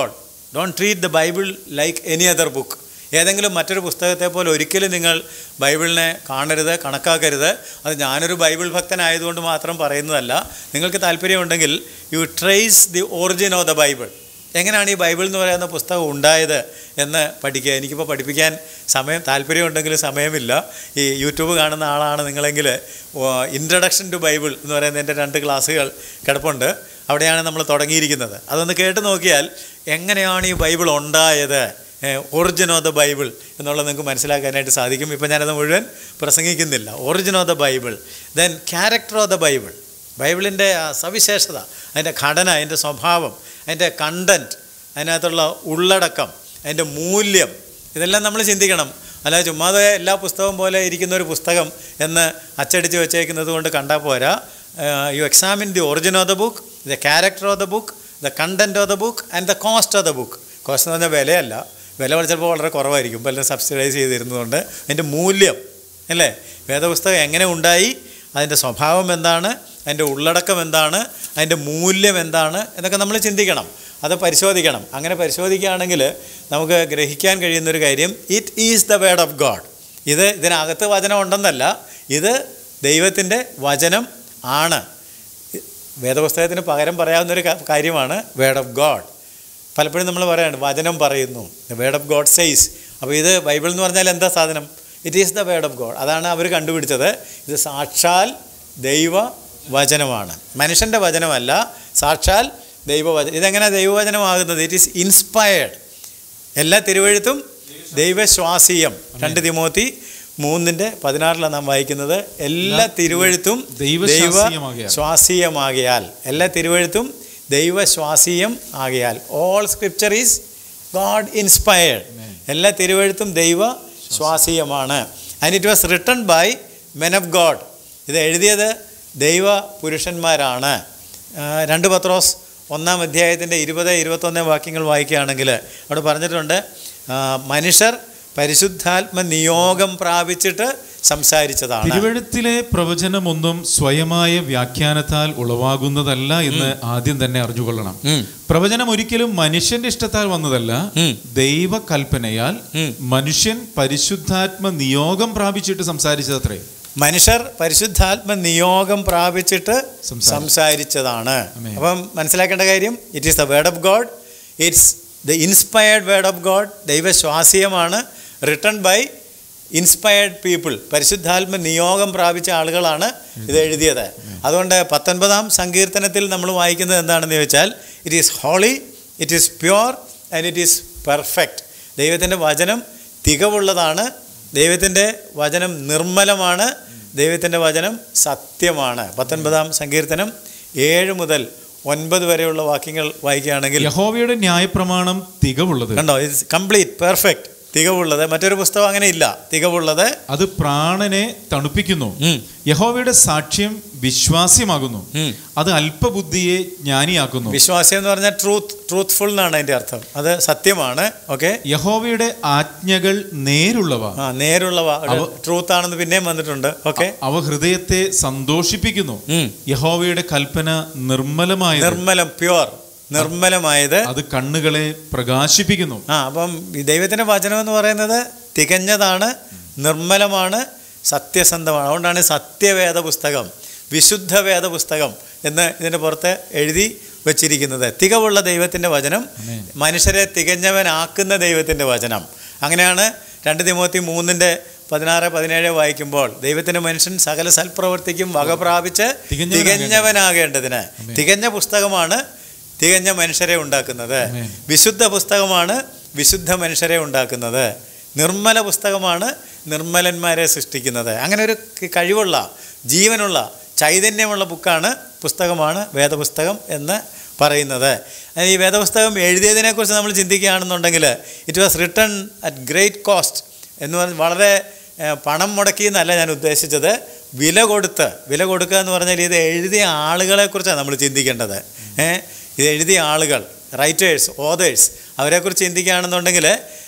don't treat the Bible like any other book ഏതെങ്കിലും മറ്റൊരു പുസ്തകത്തെ പോലെ ഒരിക്കലും നിങ്ങൾ ബൈബിളിനെ കാണരുത് കണക്കാക്കരുത് അത് ഞാനൊരു ബൈബിൾ ഭക്തനായതുകൊണ്ട് മാത്രം പറയുന്നതല്ല നിങ്ങൾക്ക് താല്പര്യമുണ്ടെങ്കിൽ you trace the origin of the Bible എങ്ങനെയാണ് ഈ ബൈബിൾ എന്ന് പറയുന്ന പുസ്തകം ഉണ്ടായത് എന്ന് പഠിക്കുക എനിക്കിപ്പോൾ പഠിപ്പിക്കാൻ സമയം താല്പര്യമുണ്ടെങ്കിലും സമയമില്ല ഈ യൂട്യൂബ് കാണുന്ന ആളാണ് നിങ്ങളെങ്കിൽ ഇൻട്രഡക്ഷൻ ടു ബൈബിൾ എന്ന് പറയുന്ന എൻ്റെ രണ്ട് ക്ലാസ്സുകൾ കിടപ്പുണ്ട് അവിടെയാണ് നമ്മൾ തുടങ്ങിയിരിക്കുന്നത് അതൊന്ന് കേട്ട് നോക്കിയാൽ എങ്ങനെയാണ് ഈ ബൈബിൾ ഉണ്ടായത് ഒറിജിൻ ഓഫ് ദ ബൈബിൾ എന്നുള്ളത് നിങ്ങൾക്ക് മനസ്സിലാക്കാനായിട്ട് സാധിക്കും ഇപ്പം ഞാനത് മുഴുവൻ പ്രസംഗിക്കുന്നില്ല origin of the Bible then character of the Bible ബൈബിളിൻ്റെ ആ സവിശേഷത അതിൻ്റെ ഘടന അതിൻ്റെ സ്വഭാവം അതിൻ്റെ കണ്ടൻറ്റ് അതിനകത്തുള്ള ഉള്ളടക്കം അതിൻ്റെ മൂല്യം ഇതെല്ലാം നമ്മൾ ചിന്തിക്കണം അല്ലാതെ ചുമ്മാതെ എല്ലാ പുസ്തകം പോലെ ഇരിക്കുന്ന ഒരു പുസ്തകം എന്ന് അച്ചടിച്ച് വെച്ചേക്കുന്നത് കൊണ്ട് കണ്ടാൽ പോരാ you examine the origin of the book the character of the book the content of the book and the cost of the book cost എന്ന് പറഞ്ഞാൽ വിലയല്ല വില ചിലപ്പോൾ വളരെ കുറവായിരിക്കും പലരും സബ്സിഡൈസ് ചെയ്തിരുന്നതുകൊണ്ട് അതിൻ്റെ മൂല്യം അല്ലേ വേദപുസ്തകം എങ്ങനെ ഉണ്ടായി അതിൻ്റെ സ്വഭാവം എന്താണ് അതിൻ്റെ ഉള്ളടക്കം എന്താണ് അതിൻ്റെ മൂല്യം എന്താണ് എന്നൊക്കെ നമ്മൾ ചിന്തിക്കണം അത് പരിശോധിക്കണം അങ്ങനെ പരിശോധിക്കുകയാണെങ്കിൽ നമുക്ക് ഗ്രഹിക്കാൻ കഴിയുന്നൊരു കാര്യം it is the word of God ഇത് ഇതിനകത്ത് വചനം ഉണ്ടെന്നല്ല ഇത് ദൈവത്തിൻ്റെ വചനം ആണ് വേദപുസ്തകത്തിന് പകരം പറയാവുന്നൊരു ക- കാര്യമാണ് വേർഡ് ഓഫ് ഗോഡ് പലപ്പോഴും നമ്മൾ പറയാണ് വചനം പറയുന്നു the word of God says അപ്പോൾ ഇത് ബൈബിൾ എന്ന് പറഞ്ഞാൽ എന്താ സാധനം it is the word of God അതാണ് അവർ കണ്ടുപിടിച്ചത് ഇത് സാക്ഷാൽ ദൈവ വചനമാണ് മനുഷ്യൻ്റെ വചനമല്ല സാക്ഷാൽ ദൈവവചനം ഇതെങ്ങനെ ദൈവവചനമാകുന്നത് ഇറ്റ് ഈസ് ഇൻസ്പയർഡ് എല്ലാ തിരുവഴുത്തും ദൈവശ്വാസീയം രണ്ട് തിമോത്തി മൂന്നിൻ്റെ പതിനാറിലാണ് നാം വായിക്കുന്നത് എല്ലാ തിരുവഴുത്തും ദൈവശ്വാസീയമാകയാൽ. ശ്വാസീയമാകയാൽ എല്ലാ തിരുവഴുത്തും ദൈവശ്വാസീയം ആകയാൽ all scripture is God inspired എല്ലാ തിരുവഴുത്തും ദൈവ ശ്വാസീയമാണ് and it was written by men of God ഇത് എഴുതിയത് ദൈവ പുരുഷന്മാരാണ് ആ, രണ്ട് പത്രോസ് ഒന്നാം അധ്യായത്തിൻ്റെ ഇരുപത് ഇരുപത്തൊന്ന് വാക്യങ്ങൾ വായിക്കുകയാണെങ്കിൽ അവിടെ പറഞ്ഞിട്ടുണ്ട് ആ, മനുഷ്യർ പരിശുദ്ധാത്മ നിയോഗം പ്രാപിച്ചിട്ട് സംസാരിച്ചതാണ് തിരുവഴുത്തിലെ പ്രവചനമൊന്നും സ്വയമായ വ്യാഖ്യാനത്താൽ ഉളവാകുന്നതല്ല എന്ന് ആദ്യം തന്നെ അറിഞ്ഞുകൊള്ളണം ഉം. പ്രവചനം ഒരിക്കലും മനുഷ്യന്റെ ഇഷ്ടത്താൽ വന്നതല്ല ഉം. ദൈവ കൽപ്പനയാൽ ഉം. മനുഷ്യൻ പരിശുദ്ധാത്മ നിയോഗം പ്രാപിച്ചിട്ട് സംസാരിച്ചതത്രേ മനുഷ്യർ പരിശുദ്ധാത്മ നിയോഗം പ്രാപിച്ചിട്ട് സംസാരിച്ചു. സംസാരിച്ചതാണ് ആമേൻ. അപ്പം മനസ്സിലാക്കേണ്ട കാര്യം it is the word of God it's the inspired word of God ദൈവശ്വാസീയമാണ് റിട്ടൺ ബൈ ഇൻസ്പയർഡ് പീപ്പിൾ പരിശുദ്ധാത്മ നിയോഗം പ്രാപിച്ച ആളുകളാണ് ഇത് എഴുതിയത് അതുകൊണ്ട് പത്തൊൻപതാം സങ്കീർത്തനത്തിൽ നമ്മൾ വായിക്കുന്നത് എന്താണെന്ന് ചോദിച്ചാൽ it is holy it is pure and it is perfect ദൈവത്തിൻ്റെ വചനം തികവുള്ളതാണ് ദൈവത്തിൻ്റെ വചനം നിർമ്മലമാണ് ദൈവത്തിൻ്റെ വചനം സത്യമാണ് പത്തൊൻപതാം സങ്കീർത്തനം ഏഴ് മുതൽ ഒൻപത് വരെയുള്ള വാക്യങ്ങൾ വായിക്കുകയാണെങ്കിൽ യഹോവയുടെ ന്യായപ്രമാണം തികവുള്ളത് കണ്ടോ ഇറ്റ്സ് കംപ്ലീറ്റ് പെർഫെക്റ്റ് തികവുള്ളത് മറ്റൊരു പുസ്തകം അങ്ങനെ ഇല്ല തികവുള്ളത് അത് പ്രാണനെ തണുപ്പിക്കുന്നു ഉം. യഹോവയുടെ സാക്ഷ്യം വിശ്വാസ്യമാകുന്നു ഉം. അത് അല്പബുദ്ധിയെ ജ്ഞാനിയാക്കുന്നു വിശ്വാസം എന്ന് പറഞ്ഞാൽ ട്രൂത്ത് ട്രൂത്ത്ഫുൾ എന്നാണ് അതിൻ്റെ അർത്ഥം അത് സത്യമാണ് ഓക്കെ യഹോവയുടെ ആജ്ഞകൾ നേരുള്ളവ ആ നേരുള്ള അവ- ട്രൂത്ത് ആണെന്ന് പിന്നെയും വന്നിട്ടുണ്ട് ഓക്കെ അവ ഹൃദയത്തെ സന്തോഷിപ്പിക്കുന്നു ഉം. യഹോവയുടെ കൽപ്പന നിർമ്മലമായത് നിർമ്മലം പ്യുവർ നിർമ്മലമായത് അത് കണ്ണുകളെ പ്രകാശിപ്പിക്കുന്നു ആ അപ്പം ഈ ദൈവത്തിൻ്റെ വചനം എന്ന് പറയുന്നത് തികഞ്ഞതാണ് നിർമ്മലമാണ് സത്യസന്ധമാണ് അതുകൊണ്ടാണ് സത്യവേദ പുസ്തകം വിശുദ്ധ വേദ പുസ്തകം എന്ന് ഇതിൻ്റെ പുറത്ത് എഴുതി വച്ചിരിക്കുന്നത് തികവുള്ള ദൈവത്തിൻ്റെ വചനം ആമേൻ. മനുഷ്യരെ തികഞ്ഞവനാക്കുന്ന ദൈവത്തിൻ്റെ വചനം അങ്ങനെയാണ് രണ്ട് തിമോത്തി മൂന്നിൻ്റെ പതിനാറ് പതിനേഴ് വായിക്കുമ്പോൾ ദൈവത്തിൻ്റെ മനുഷ്യൻ സകല സൽപ്രവർത്തിക്കും വക പ്രാപിച്ച് തികഞ്ഞവനാകേണ്ടതിന്. തികഞ്ഞവനാകേണ്ടതിന് ആമേൻ. തികഞ്ഞ പുസ്തകമാണ് തികഞ്ഞ മനുഷ്യരെ ഉണ്ടാക്കുന്നത് ആമേൻ. വിശുദ്ധ പുസ്തകമാണ് വിശുദ്ധ മനുഷ്യരെ ഉണ്ടാക്കുന്നത് നിർമ്മല പുസ്തകമാണ് നിർമ്മലന്മാരെ സൃഷ്ടിക്കുന്നത് അങ്ങനെ ഒരു ക- കഴിവുള്ള ജീവനുള്ള ചൈതന്യമുള്ള ബുക്കാണ് പുസ്തകമാണ് വേദപുസ്തകം എന്ന് പറയുന്നത് ഈ വേദപുസ്തകം എഴുതിയതിനെക്കുറിച്ച് നമ്മൾ ചിന്തിക്കുകയാണെന്നുണ്ടെങ്കിൽ it was written at great cost എന്ന് പറഞ്ഞ് വളരെ ഏഹ്, പണം മുടക്കി എന്നല്ല ഞാൻ ഉദ്ദേശിച്ചത് വില കൊടുത്ത് വില കൊടുക്കുക എന്ന് പറഞ്ഞാൽ ഇത് എഴുതിയ ആളുകളെക്കുറിച്ചാണ് നമ്മൾ ചിന്തിക്കേണ്ടത് ഏഹ് ഇത് എഴുതിയ ആളുകൾ റൈറ്റേഴ്സ് ഓതേഴ്സ് അവരെക്കുറിച്ച് ചിന്തിക്കുകയാണെന്നുണ്ടെങ്കിൽ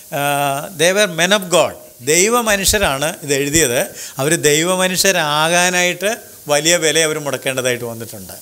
ദേവർ മെൻ ഓഫ് ഗോഡ് ദൈവ മനുഷ്യരാണ് ഇത് എഴുതിയത് അവർ ദൈവ മനുഷ്യരാകാനായിട്ട് വലിയ വില അവർ മുടക്കേണ്ടതായിട്ട് വന്നിട്ടുണ്ട്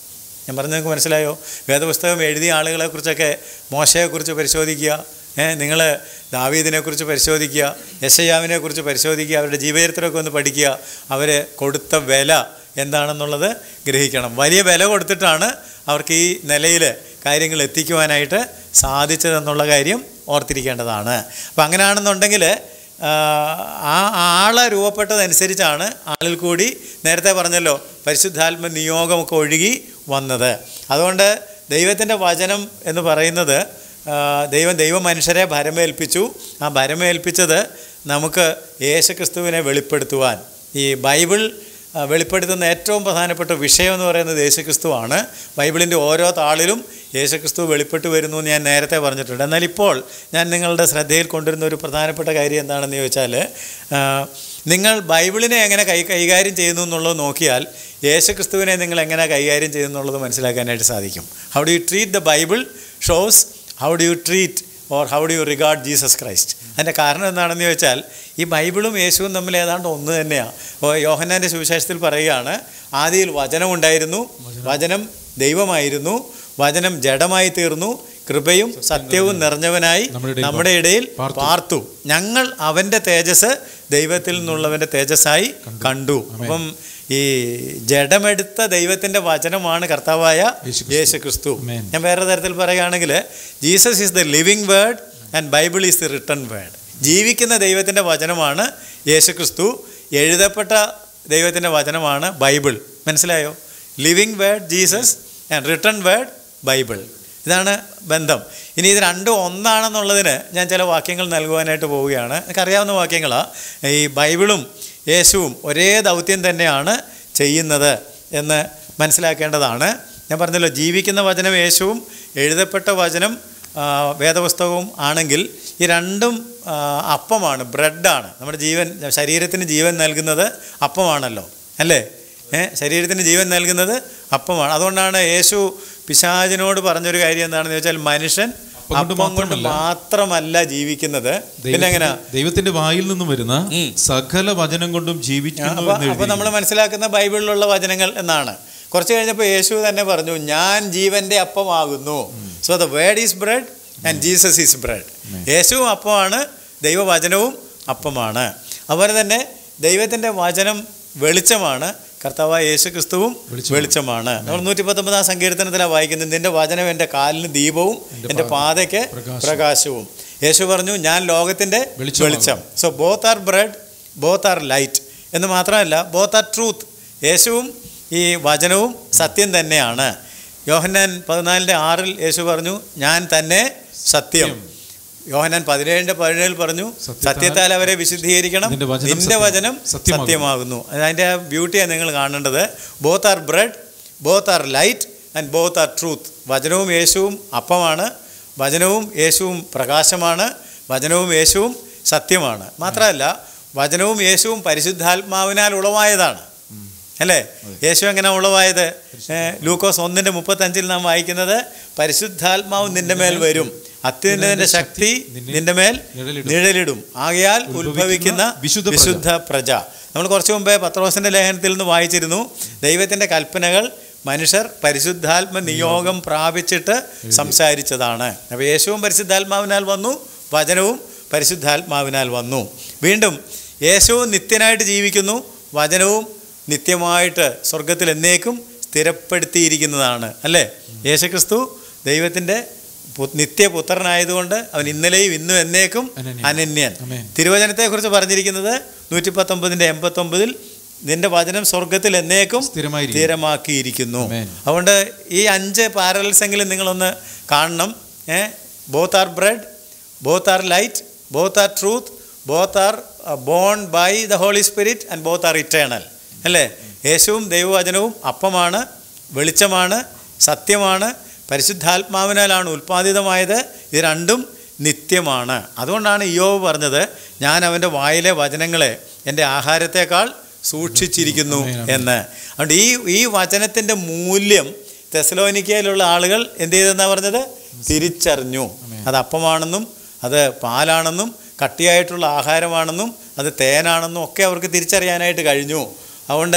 ഞാൻ പറഞ്ഞത് നിങ്ങൾക്ക് മനസ്സിലായോ വേദപുസ്തകം എഴുതിയ ആളുകളെക്കുറിച്ചൊക്കെ മോശയെക്കുറിച്ച് പരിശോധിക്കുക നിങ്ങൾ ദാവീദിനെക്കുറിച്ച് പരിശോധിക്കുക യശയാവിനെക്കുറിച്ച് പരിശോധിക്കുക അവരുടെ ജീവചരിത്രമൊക്കെ ഒന്ന് പഠിക്കുക അവർ കൊടുത്ത വില എന്താണെന്നുള്ളത് ഗ്രഹിക്കണം വലിയ വില കൊടുത്തിട്ടാണ് അവർക്ക് ഈ നിലയിൽ കാര്യങ്ങൾ എത്തിക്കുവാനായിട്ട് സാധിച്ചതെന്നുള്ള കാര്യം ഓർത്തിരിക്കേണ്ടതാണ് അപ്പം അങ്ങനെയാണെന്നുണ്ടെങ്കിൽ ആ, ആ ആളെ രൂപപ്പെട്ടതനുസരിച്ചാണ് ആളിൽ കൂടി നേരത്തെ പറഞ്ഞല്ലോ പരിശുദ്ധാത്മ നിയോഗമൊക്കെ ഒഴുകി വന്നത് അതുകൊണ്ട് ദൈവത്തിൻ്റെ വചനം എന്ന് പറയുന്നത് ആ, ദൈവം ദൈവ മനുഷ്യരെ ഭരമേൽപ്പിച്ചു ആ ഭരമേൽപ്പിച്ചത് നമുക്ക് യേശുക്രിസ്തുവിനെ വെളിപ്പെടുത്തുവാൻ ഈ ബൈബിൾ ആ, വെളിപ്പെടുത്തുന്ന ഏറ്റവും പ്രധാനപ്പെട്ട വിഷയം എന്ന് പറയുന്നത് യേശുക്രിസ്തുവാണ് ബൈബിളിൻ്റെ ഓരോ താളിലും യേശുക്രിസ്തു വെളിപ്പെട്ട് വരുന്നു എന്ന് ഞാൻ നേരത്തെ പറഞ്ഞിട്ടുണ്ട് എന്നാൽ ഇപ്പോൾ ഞാൻ നിങ്ങളുടെ ശ്രദ്ധയിൽ കൊണ്ടുവരുന്ന ഒരു പ്രധാനപ്പെട്ട കാര്യം എന്താണെന്ന് ചോദിച്ചാൽ ആ, നിങ്ങൾ ബൈബിളിനെ എങ്ങനെ കൈ കൈകാര്യം ചെയ്യുന്നു എന്നുള്ളത് നോക്കിയാൽ യേശുക്രിസ്തുവിനെ നിങ്ങൾ എങ്ങനെ കൈകാര്യം ചെയ്യുന്നു എന്നുള്ളത് മനസ്സിലാക്കാനായിട്ട് സാധിക്കും how do you treat the Bible shows how do you treat or how do you regard Jesus Christ അതിൻ്റെ കാരണം എന്താണെന്ന് ചോദിച്ചാൽ ഈ ബൈബിളും യേശുവും തമ്മിൽ ഏതാണ്ട് ഒന്ന് തന്നെയാണ് അപ്പോൾ യോഹന്നാൻ്റെ സുവിശേഷത്തിൽ പറയുകയാണ് ആദിയിൽ വചനമുണ്ടായിരുന്നു വചനം ദൈവമായിരുന്നു വചനം ജഡമായി തീർന്നു കൃപയും സത്യവും നിറഞ്ഞവനായി നമ്മുടെ ഇടയിൽ നമ്മുടെ ഇടയിൽ പാർത്തു. പാർത്തു ഞങ്ങൾ അവൻ്റെ തേജസ് ദൈവത്തിൽ നിന്നുള്ളവൻ്റെ തേജസ്സായി കണ്ടു അപ്പം ഈ ജഡമെടുത്ത ദൈവത്തിൻ്റെ വചനമാണ് കർത്താവായ യേശുക്രിസ്തു. യേശു ക്രിസ്തു Amen. ഞാൻ വേറെ തരത്തിൽ പറയുകയാണെങ്കിൽ Jesus is the living word and Bible is the written word ജീവിക്കുന്ന ദൈവത്തിൻ്റെ വചനമാണ് യേശു ക്രിസ്തു എഴുതപ്പെട്ട ദൈവത്തിൻ്റെ വചനമാണ് ബൈബിൾ മനസ്സിലായോ living word Jesus and written word Bible ഇതാണ് ബന്ധം ഇനി ഇത് രണ്ടും ഒന്നാണെന്നുള്ളതിന് ഞാൻ ചില വാക്യങ്ങൾ നൽകുവാനായിട്ട് പോവുകയാണ് എനിക്കറിയാവുന്ന വാക്യങ്ങളാണ് ഈ ബൈബിളും യേശുവും ഒരേ ദൗത്യം തന്നെയാണ് ചെയ്യുന്നത് എന്ന് മനസ്സിലാക്കേണ്ടതാണ് ഞാൻ പറഞ്ഞല്ലോ ജീവിക്കുന്ന വചനം യേശുവും എഴുതപ്പെട്ട വചനം ആ, വേദപുസ്തകവും ആണെങ്കിൽ ഈ രണ്ടും ആ, അപ്പമാണ് ബ്രെഡാണ് നമ്മുടെ ജീവൻ ശരീരത്തിന് ജീവൻ നൽകുന്നത് അപ്പമാണല്ലോ അല്ലേ ഏ ശരീരത്തിന് ജീവൻ നൽകുന്നത് അപ്പമാണ് അതുകൊണ്ടാണ് യേശു പിശാചിനോട് പറഞ്ഞൊരു കാര്യം എന്താണെന്ന് ചോദിച്ചാൽ മനുഷ്യൻ അപ്പം കൊണ്ട് അപ്പം കൊണ്ട് മാത്രമല്ല. മാത്രമല്ല ജീവിക്കുന്നത് പിന്നെ എങ്ങനെയാ ദൈവത്തിന്റെ- ദൈവത്തിന്റെ വായിൽ നിന്നും വരുന്ന ഉം. സകല വചനം കൊണ്ടും ജീവിക്കുന്നു അപ്പോൾ എന്ന് അപ്പോൾ നമ്മൾ എഴുതിയിരിക്കുന്നു. മനസ്സിലാക്കുന്ന ബൈബിളിലുള്ള വചനങ്ങൾ എന്നാണ് കുറച്ച് കഴിഞ്ഞപ്പോൾ യേശു തന്നെ പറഞ്ഞു ഞാൻ ജീവന്റെ അപ്പമാകുന്നു so the word is bread and Jesus is bread യേശുവും അപ്പമാണ് ദൈവവചനവും അപ്പമാണ് അതുപോലെ തന്നെ ദൈവത്തിൻ്റെ വചനം വെളിച്ചമാണ് കർത്താവായ യേശു ക്രിസ്തുവും വെളിച്ചമാണ്. വെളിച്ചമാണ് നമ്മൾ നൂറ്റി പത്തൊമ്പതാം സങ്കീർത്തനത്തിലാണ് വായിക്കുന്നത് നിന്റെ വചനം എൻ്റെ കാലിന് ദീപവും എൻ്റെ പാതയ്ക്ക് പ്രകാശവും. പ്രകാശവും യേശു പറഞ്ഞു ഞാൻ ലോകത്തിൻ്റെ വെളിച്ചമാകുന്നു. വെളിച്ചം so both are bread both are light എന്ന് മാത്രമല്ല ബോത്ത് ആർ ട്രൂത്ത് യേശുവും ഈ വചനവും സത്യം തന്നെയാണ് യോഹന്നാൻ പതിനാലിൻ്റെ ആറിൽ യേശു പറഞ്ഞു ഞാൻ തന്നെ സത്യം യോഹന്നാൻ പതിനേഴിൻ്റെ പതിനേഴിൽ പറഞ്ഞു സത്യത്താൽ സത്യത്താൽ അവരെ വിശുദ്ധീകരിക്കണം നിന്റെ വചനം നിന്റെ സത്യം- വചനം സത്യമാകുന്നു. സത്യമാകുന്നു അതിൻ്റെ ആ ബ്യൂട്ടിയാണ് നിങ്ങൾ കാണേണ്ടത് both are bread both are light and both are truth വചനവും യേശുവും അപ്പമാണ് വചനവും യേശുവും പ്രകാശമാണ് വചനവും യേശുവും സത്യമാണ് മാത്രമല്ല വചനവും യേശുവും പരിശുദ്ധാത്മാവിനാൽ ഉളവായതാണ് അല്ലേ യേശു എങ്ങനെ ഉളവായത് ഏ, ലൂക്കോസ് ഒന്നിൻ്റെ മുപ്പത്തഞ്ചിൽ നാം വായിക്കുന്നത് പരിശുദ്ധാത്മാവ് നിന്റെ മേൽ വരും അത്യുന്നതിൻ്റെ ശക്തി നിന്റെ മേൽ നിഴലിടും. നിഴലിടും ആകയാൽ ഉത്ഭവിക്കുന്ന വിശുദ്ധ പ്രജ. വിശുദ്ധ പ്രജ നമ്മൾ കുറച്ച് മുമ്പേ പത്രോസിൻ്റെ ലേഖനത്തിൽ നിന്ന് വായിച്ചിരുന്നു ദൈവത്തിൻ്റെ കൽപ്പനകൾ മനുഷ്യർ പരിശുദ്ധാത്മ നിയോഗം പ്രാപിച്ചിട്ട് സംസാരിച്ചതാണ് അപ്പോൾ യേശുവും പരിശുദ്ധാത്മാവിനാൽ വന്നു വചനവും പരിശുദ്ധാത്മാവിനാൽ വന്നു വീണ്ടും യേശുവും നിത്യനായിട്ട് ജീവിക്കുന്നു വചനവും നിത്യമായിട്ട് സ്വർഗത്തിൽ എന്നേക്കും സ്ഥിരപ്പെടുത്തിയിരിക്കുന്നതാണ് അല്ലേ യേശുക്രിസ്തു ദൈവത്തിൻ്റെ പു- നിത്യപുത്രനായതുകൊണ്ട് അവൻ ഇന്നലെയും ഇന്നും എന്നേക്കും അനന്യൻ. അനന്യൻ ആമേൻ. തിരുവചനത്തെക്കുറിച്ച് പറഞ്ഞിരിക്കുന്നത് നൂറ്റി പത്തൊമ്പതിൻ്റെ എൺപത്തൊമ്പതിൽ നിന്റെ വചനം സ്വർഗത്തിൽ എന്നേക്കും സ്ഥിരമായിരിക്കുന്നു. സ്ഥിരമാക്കിയിരിക്കുന്നു ആമേൻ. അതുകൊണ്ട് അതുകൊണ്ട് ഈ അഞ്ച് പാരൽസ് എങ്കിലും നിങ്ങളൊന്ന് കാണണം ഏ both are bread both are light both are truth both are born by the Holy Spirit and both are eternal അല്ലേ യേശുവും ദൈവവചനവും അപ്പമാണ് വെളിച്ചമാണ് സത്യമാണ് പരിശുദ്ധാത്മാവിനാലാണ് ഉൽപ്പാദിതമായത് ഇത് രണ്ടും നിത്യമാണ് അതുകൊണ്ടാണ് ഇയോവ് പറഞ്ഞത് ഞാൻ അവൻ്റെ വായിലെ വചനങ്ങളെ എൻ്റെ ആഹാരത്തേക്കാൾ സൂക്ഷിച്ചിരിക്കുന്നു ആമേൻ, ആമേൻ. എന്ന് അതുകൊണ്ട് ഈ ഈ വചനത്തിൻ്റെ മൂല്യം തെസലോനിക്കയിലുള്ള ആളുകൾ എന്ത് ചെയ്തെന്നാണ് പറഞ്ഞത് തിരിച്ചറിഞ്ഞു ആമേൻ. അത് അപ്പമാണെന്നും അത് പാലാണെന്നും കട്ടിയായിട്ടുള്ള ആഹാരമാണെന്നും അത് തേനാണെന്നും ഒക്കെ അവർക്ക് തിരിച്ചറിയാനായിട്ട് കഴിഞ്ഞു അതുകൊണ്ട്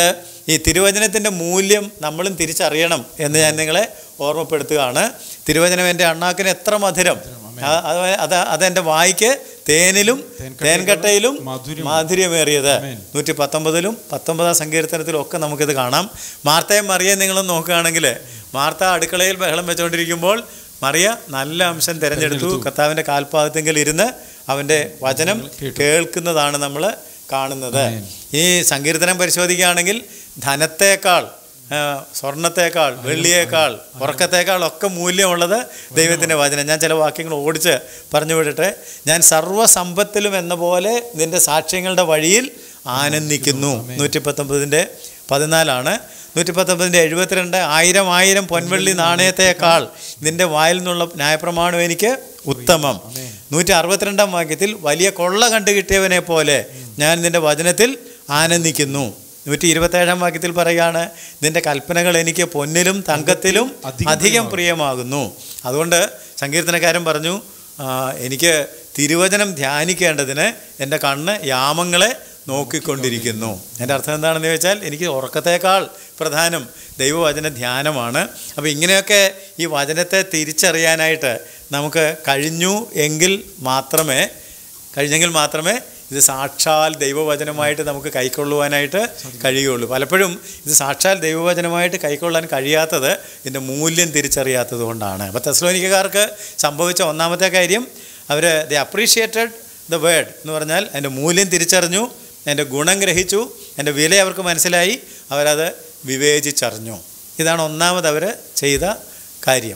ഈ തിരുവചനത്തിൻ്റെ മൂല്യം നമ്മളും തിരിച്ചറിയണം എന്ന് ഞാൻ നിങ്ങളെ ഓർമ്മപ്പെടുത്തുകയാണ് തിരുവചനം എൻ്റെ അണ്ണാക്കിന് എത്ര മധുരം ആ- അത് അത് അതെൻ്റെ വായിക്ക് തേനിലും തേൻകട്ടയിലും മധുരം. മാധുര്യമേറിയത് ആമേൻ. നൂറ്റി പത്തൊമ്പതിലും പത്തൊമ്പതാം സങ്കീർത്തനത്തിലും ഒക്കെ നമുക്കിത് കാണാം മാർത്തയും മറിയയും നിങ്ങൾ നോക്കുകയാണെങ്കിൽ മാർത്ത അടുക്കളയിൽ ബഹളം വെച്ചുകൊണ്ടിരിക്കുമ്പോൾ മറിയ നല്ല അംശം തിരഞ്ഞെടുത്തു കർത്താവിൻ്റെ കാൽപാദത്തെങ്കിൽ ഇരുന്ന് അവൻ്റെ വചനം കേൾക്കുന്നതാണ് നമ്മൾ കാണുന്നത് ആമേൻ. ഈ സങ്കീർത്തനം പരിശോധിക്കുകയാണെങ്കിൽ ധനത്തേക്കാൾ ആ, സ്വർണത്തേക്കാൾ വെള്ളിയേക്കാൾ ഉറക്കത്തേക്കാൾ ഒക്കെ മൂല്യമുള്ളത് ദൈവത്തിൻ്റെ വചനം ഞാൻ ചില വാക്യങ്ങൾ ഓടിച്ച് പറഞ്ഞു വിടട്ടെ ഞാൻ സർവ്വസമ്പത്തിലും എന്ന പോലെ നിൻ്റെ സാക്ഷ്യങ്ങളുടെ വഴിയിൽ ആനന്ദിക്കുന്നു നൂറ്റി പത്തൊമ്പതിൻ്റെ പതിനാലാണ് നൂറ്റി പത്തൊമ്പതിൻ്റെ എഴുപത്തിരണ്ട് ആയിരം ആയിരം പൊൻവെള്ളി നാണയത്തേക്കാൾ നിൻ്റെ വായിൽ നിന്നുള്ള ന്യായപ്രമാണം എനിക്ക് ഉത്തമം നൂറ്റി അറുപത്തിരണ്ടാം വാക്യത്തിൽ വലിയ കൊള്ള കണ്ടു കിട്ടിയവനെ പോലെ ഞാൻ നിൻ്റെ വചനത്തിൽ ആനന്ദിക്കുന്നു നൂറ്റി ഇരുപത്തേഴാം വാക്യത്തിൽ പറയുകയാണ് നിന്റെ കൽപ്പനകൾ എനിക്ക് പൊന്നിലും തങ്കത്തിലും അധികം അധികം പ്രിയമാകുന്നു അതുകൊണ്ട് സങ്കീർത്തനക്കാരൻ പറഞ്ഞു "ആ, എനിക്ക് തിരുവചനം ധ്യാനിക്കേണ്ടതിന് എൻ്റെ കണ്ണ് യാമങ്ങളെ നോക്കിക്കൊണ്ടിരിക്കുന്നു എൻ്റെ അർത്ഥം എന്താണെന്ന് ചോദിച്ചാൽ എനിക്ക് ഉറക്കത്തേക്കാൾ പ്രധാനം ദൈവവചന ധ്യാനമാണ് അപ്പോൾ ഇങ്ങനെയൊക്കെ ഈ വചനത്തെ തിരിച്ചറിയാനായിട്ട് നമുക്ക് കഴിഞ്ഞു എങ്കിൽ മാത്രമേ കഴിഞ്ഞെങ്കിൽ മാത്രമേ ഇത് സാക്ഷാൽ ദൈവവചനമായിട്ട് നമുക്ക് കൈക്കൊള്ളുവാനായിട്ട് കഴിയുള്ളൂ പലപ്പോഴും ഇത് സാക്ഷാൽ ദൈവവചനമായിട്ട് കൈക്കൊള്ളാൻ കഴിയാത്തത് ഇതിൻ്റെ മൂല്യം തിരിച്ചറിയാത്തത് കൊണ്ടാണ് അപ്പോൾ തെസ്ലോനിക്കാർക്ക് സംഭവിച്ച ഒന്നാമത്തെ കാര്യം അവർ ദ അപ്രീഷിയേറ്റഡ് ദ വേർഡ് എന്ന് പറഞ്ഞാൽ അതിൻ്റെ മൂല്യം തിരിച്ചറിഞ്ഞു അതിൻ്റെ ഗുണം ഗ്രഹിച്ചു അതിൻ്റെ വില അവർക്ക് മനസ്സിലായി അവരത് വിവേചിച്ചറിഞ്ഞു ഇതാണ് ഒന്നാമത് അവർ ചെയ്ത കാര്യം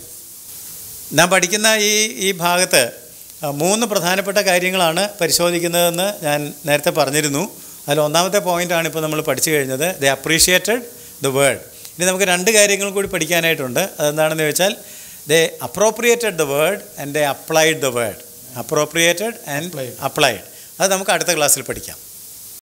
നാം പഠിക്കുന്ന ഈ ഈ ഭാഗത്ത് ആ, മൂന്ന് പ്രധാനപ്പെട്ട കാര്യങ്ങളാണ് പരിശോധിക്കുന്നതെന്ന് ഞാൻ നേരത്തെ പറഞ്ഞിരുന്നു അതിൽ ഒന്നാമത്തെ പോയിൻ്റാണ് ഇപ്പോൾ നമ്മൾ പഠിച്ചു കഴിഞ്ഞത് ദ അപ്രീഷിയേറ്റഡ് ദ വേർഡ് ഇനി നമുക്ക് രണ്ട് കാര്യങ്ങൾ കൂടി പഠിക്കാനായിട്ടുണ്ട് അതെന്താണെന്ന് ചോദിച്ചാൽ they appropriated the word and they applied the word appropriated and applied അത് നമുക്ക് അടുത്ത ക്ലാസ്സിൽ പഠിക്കാം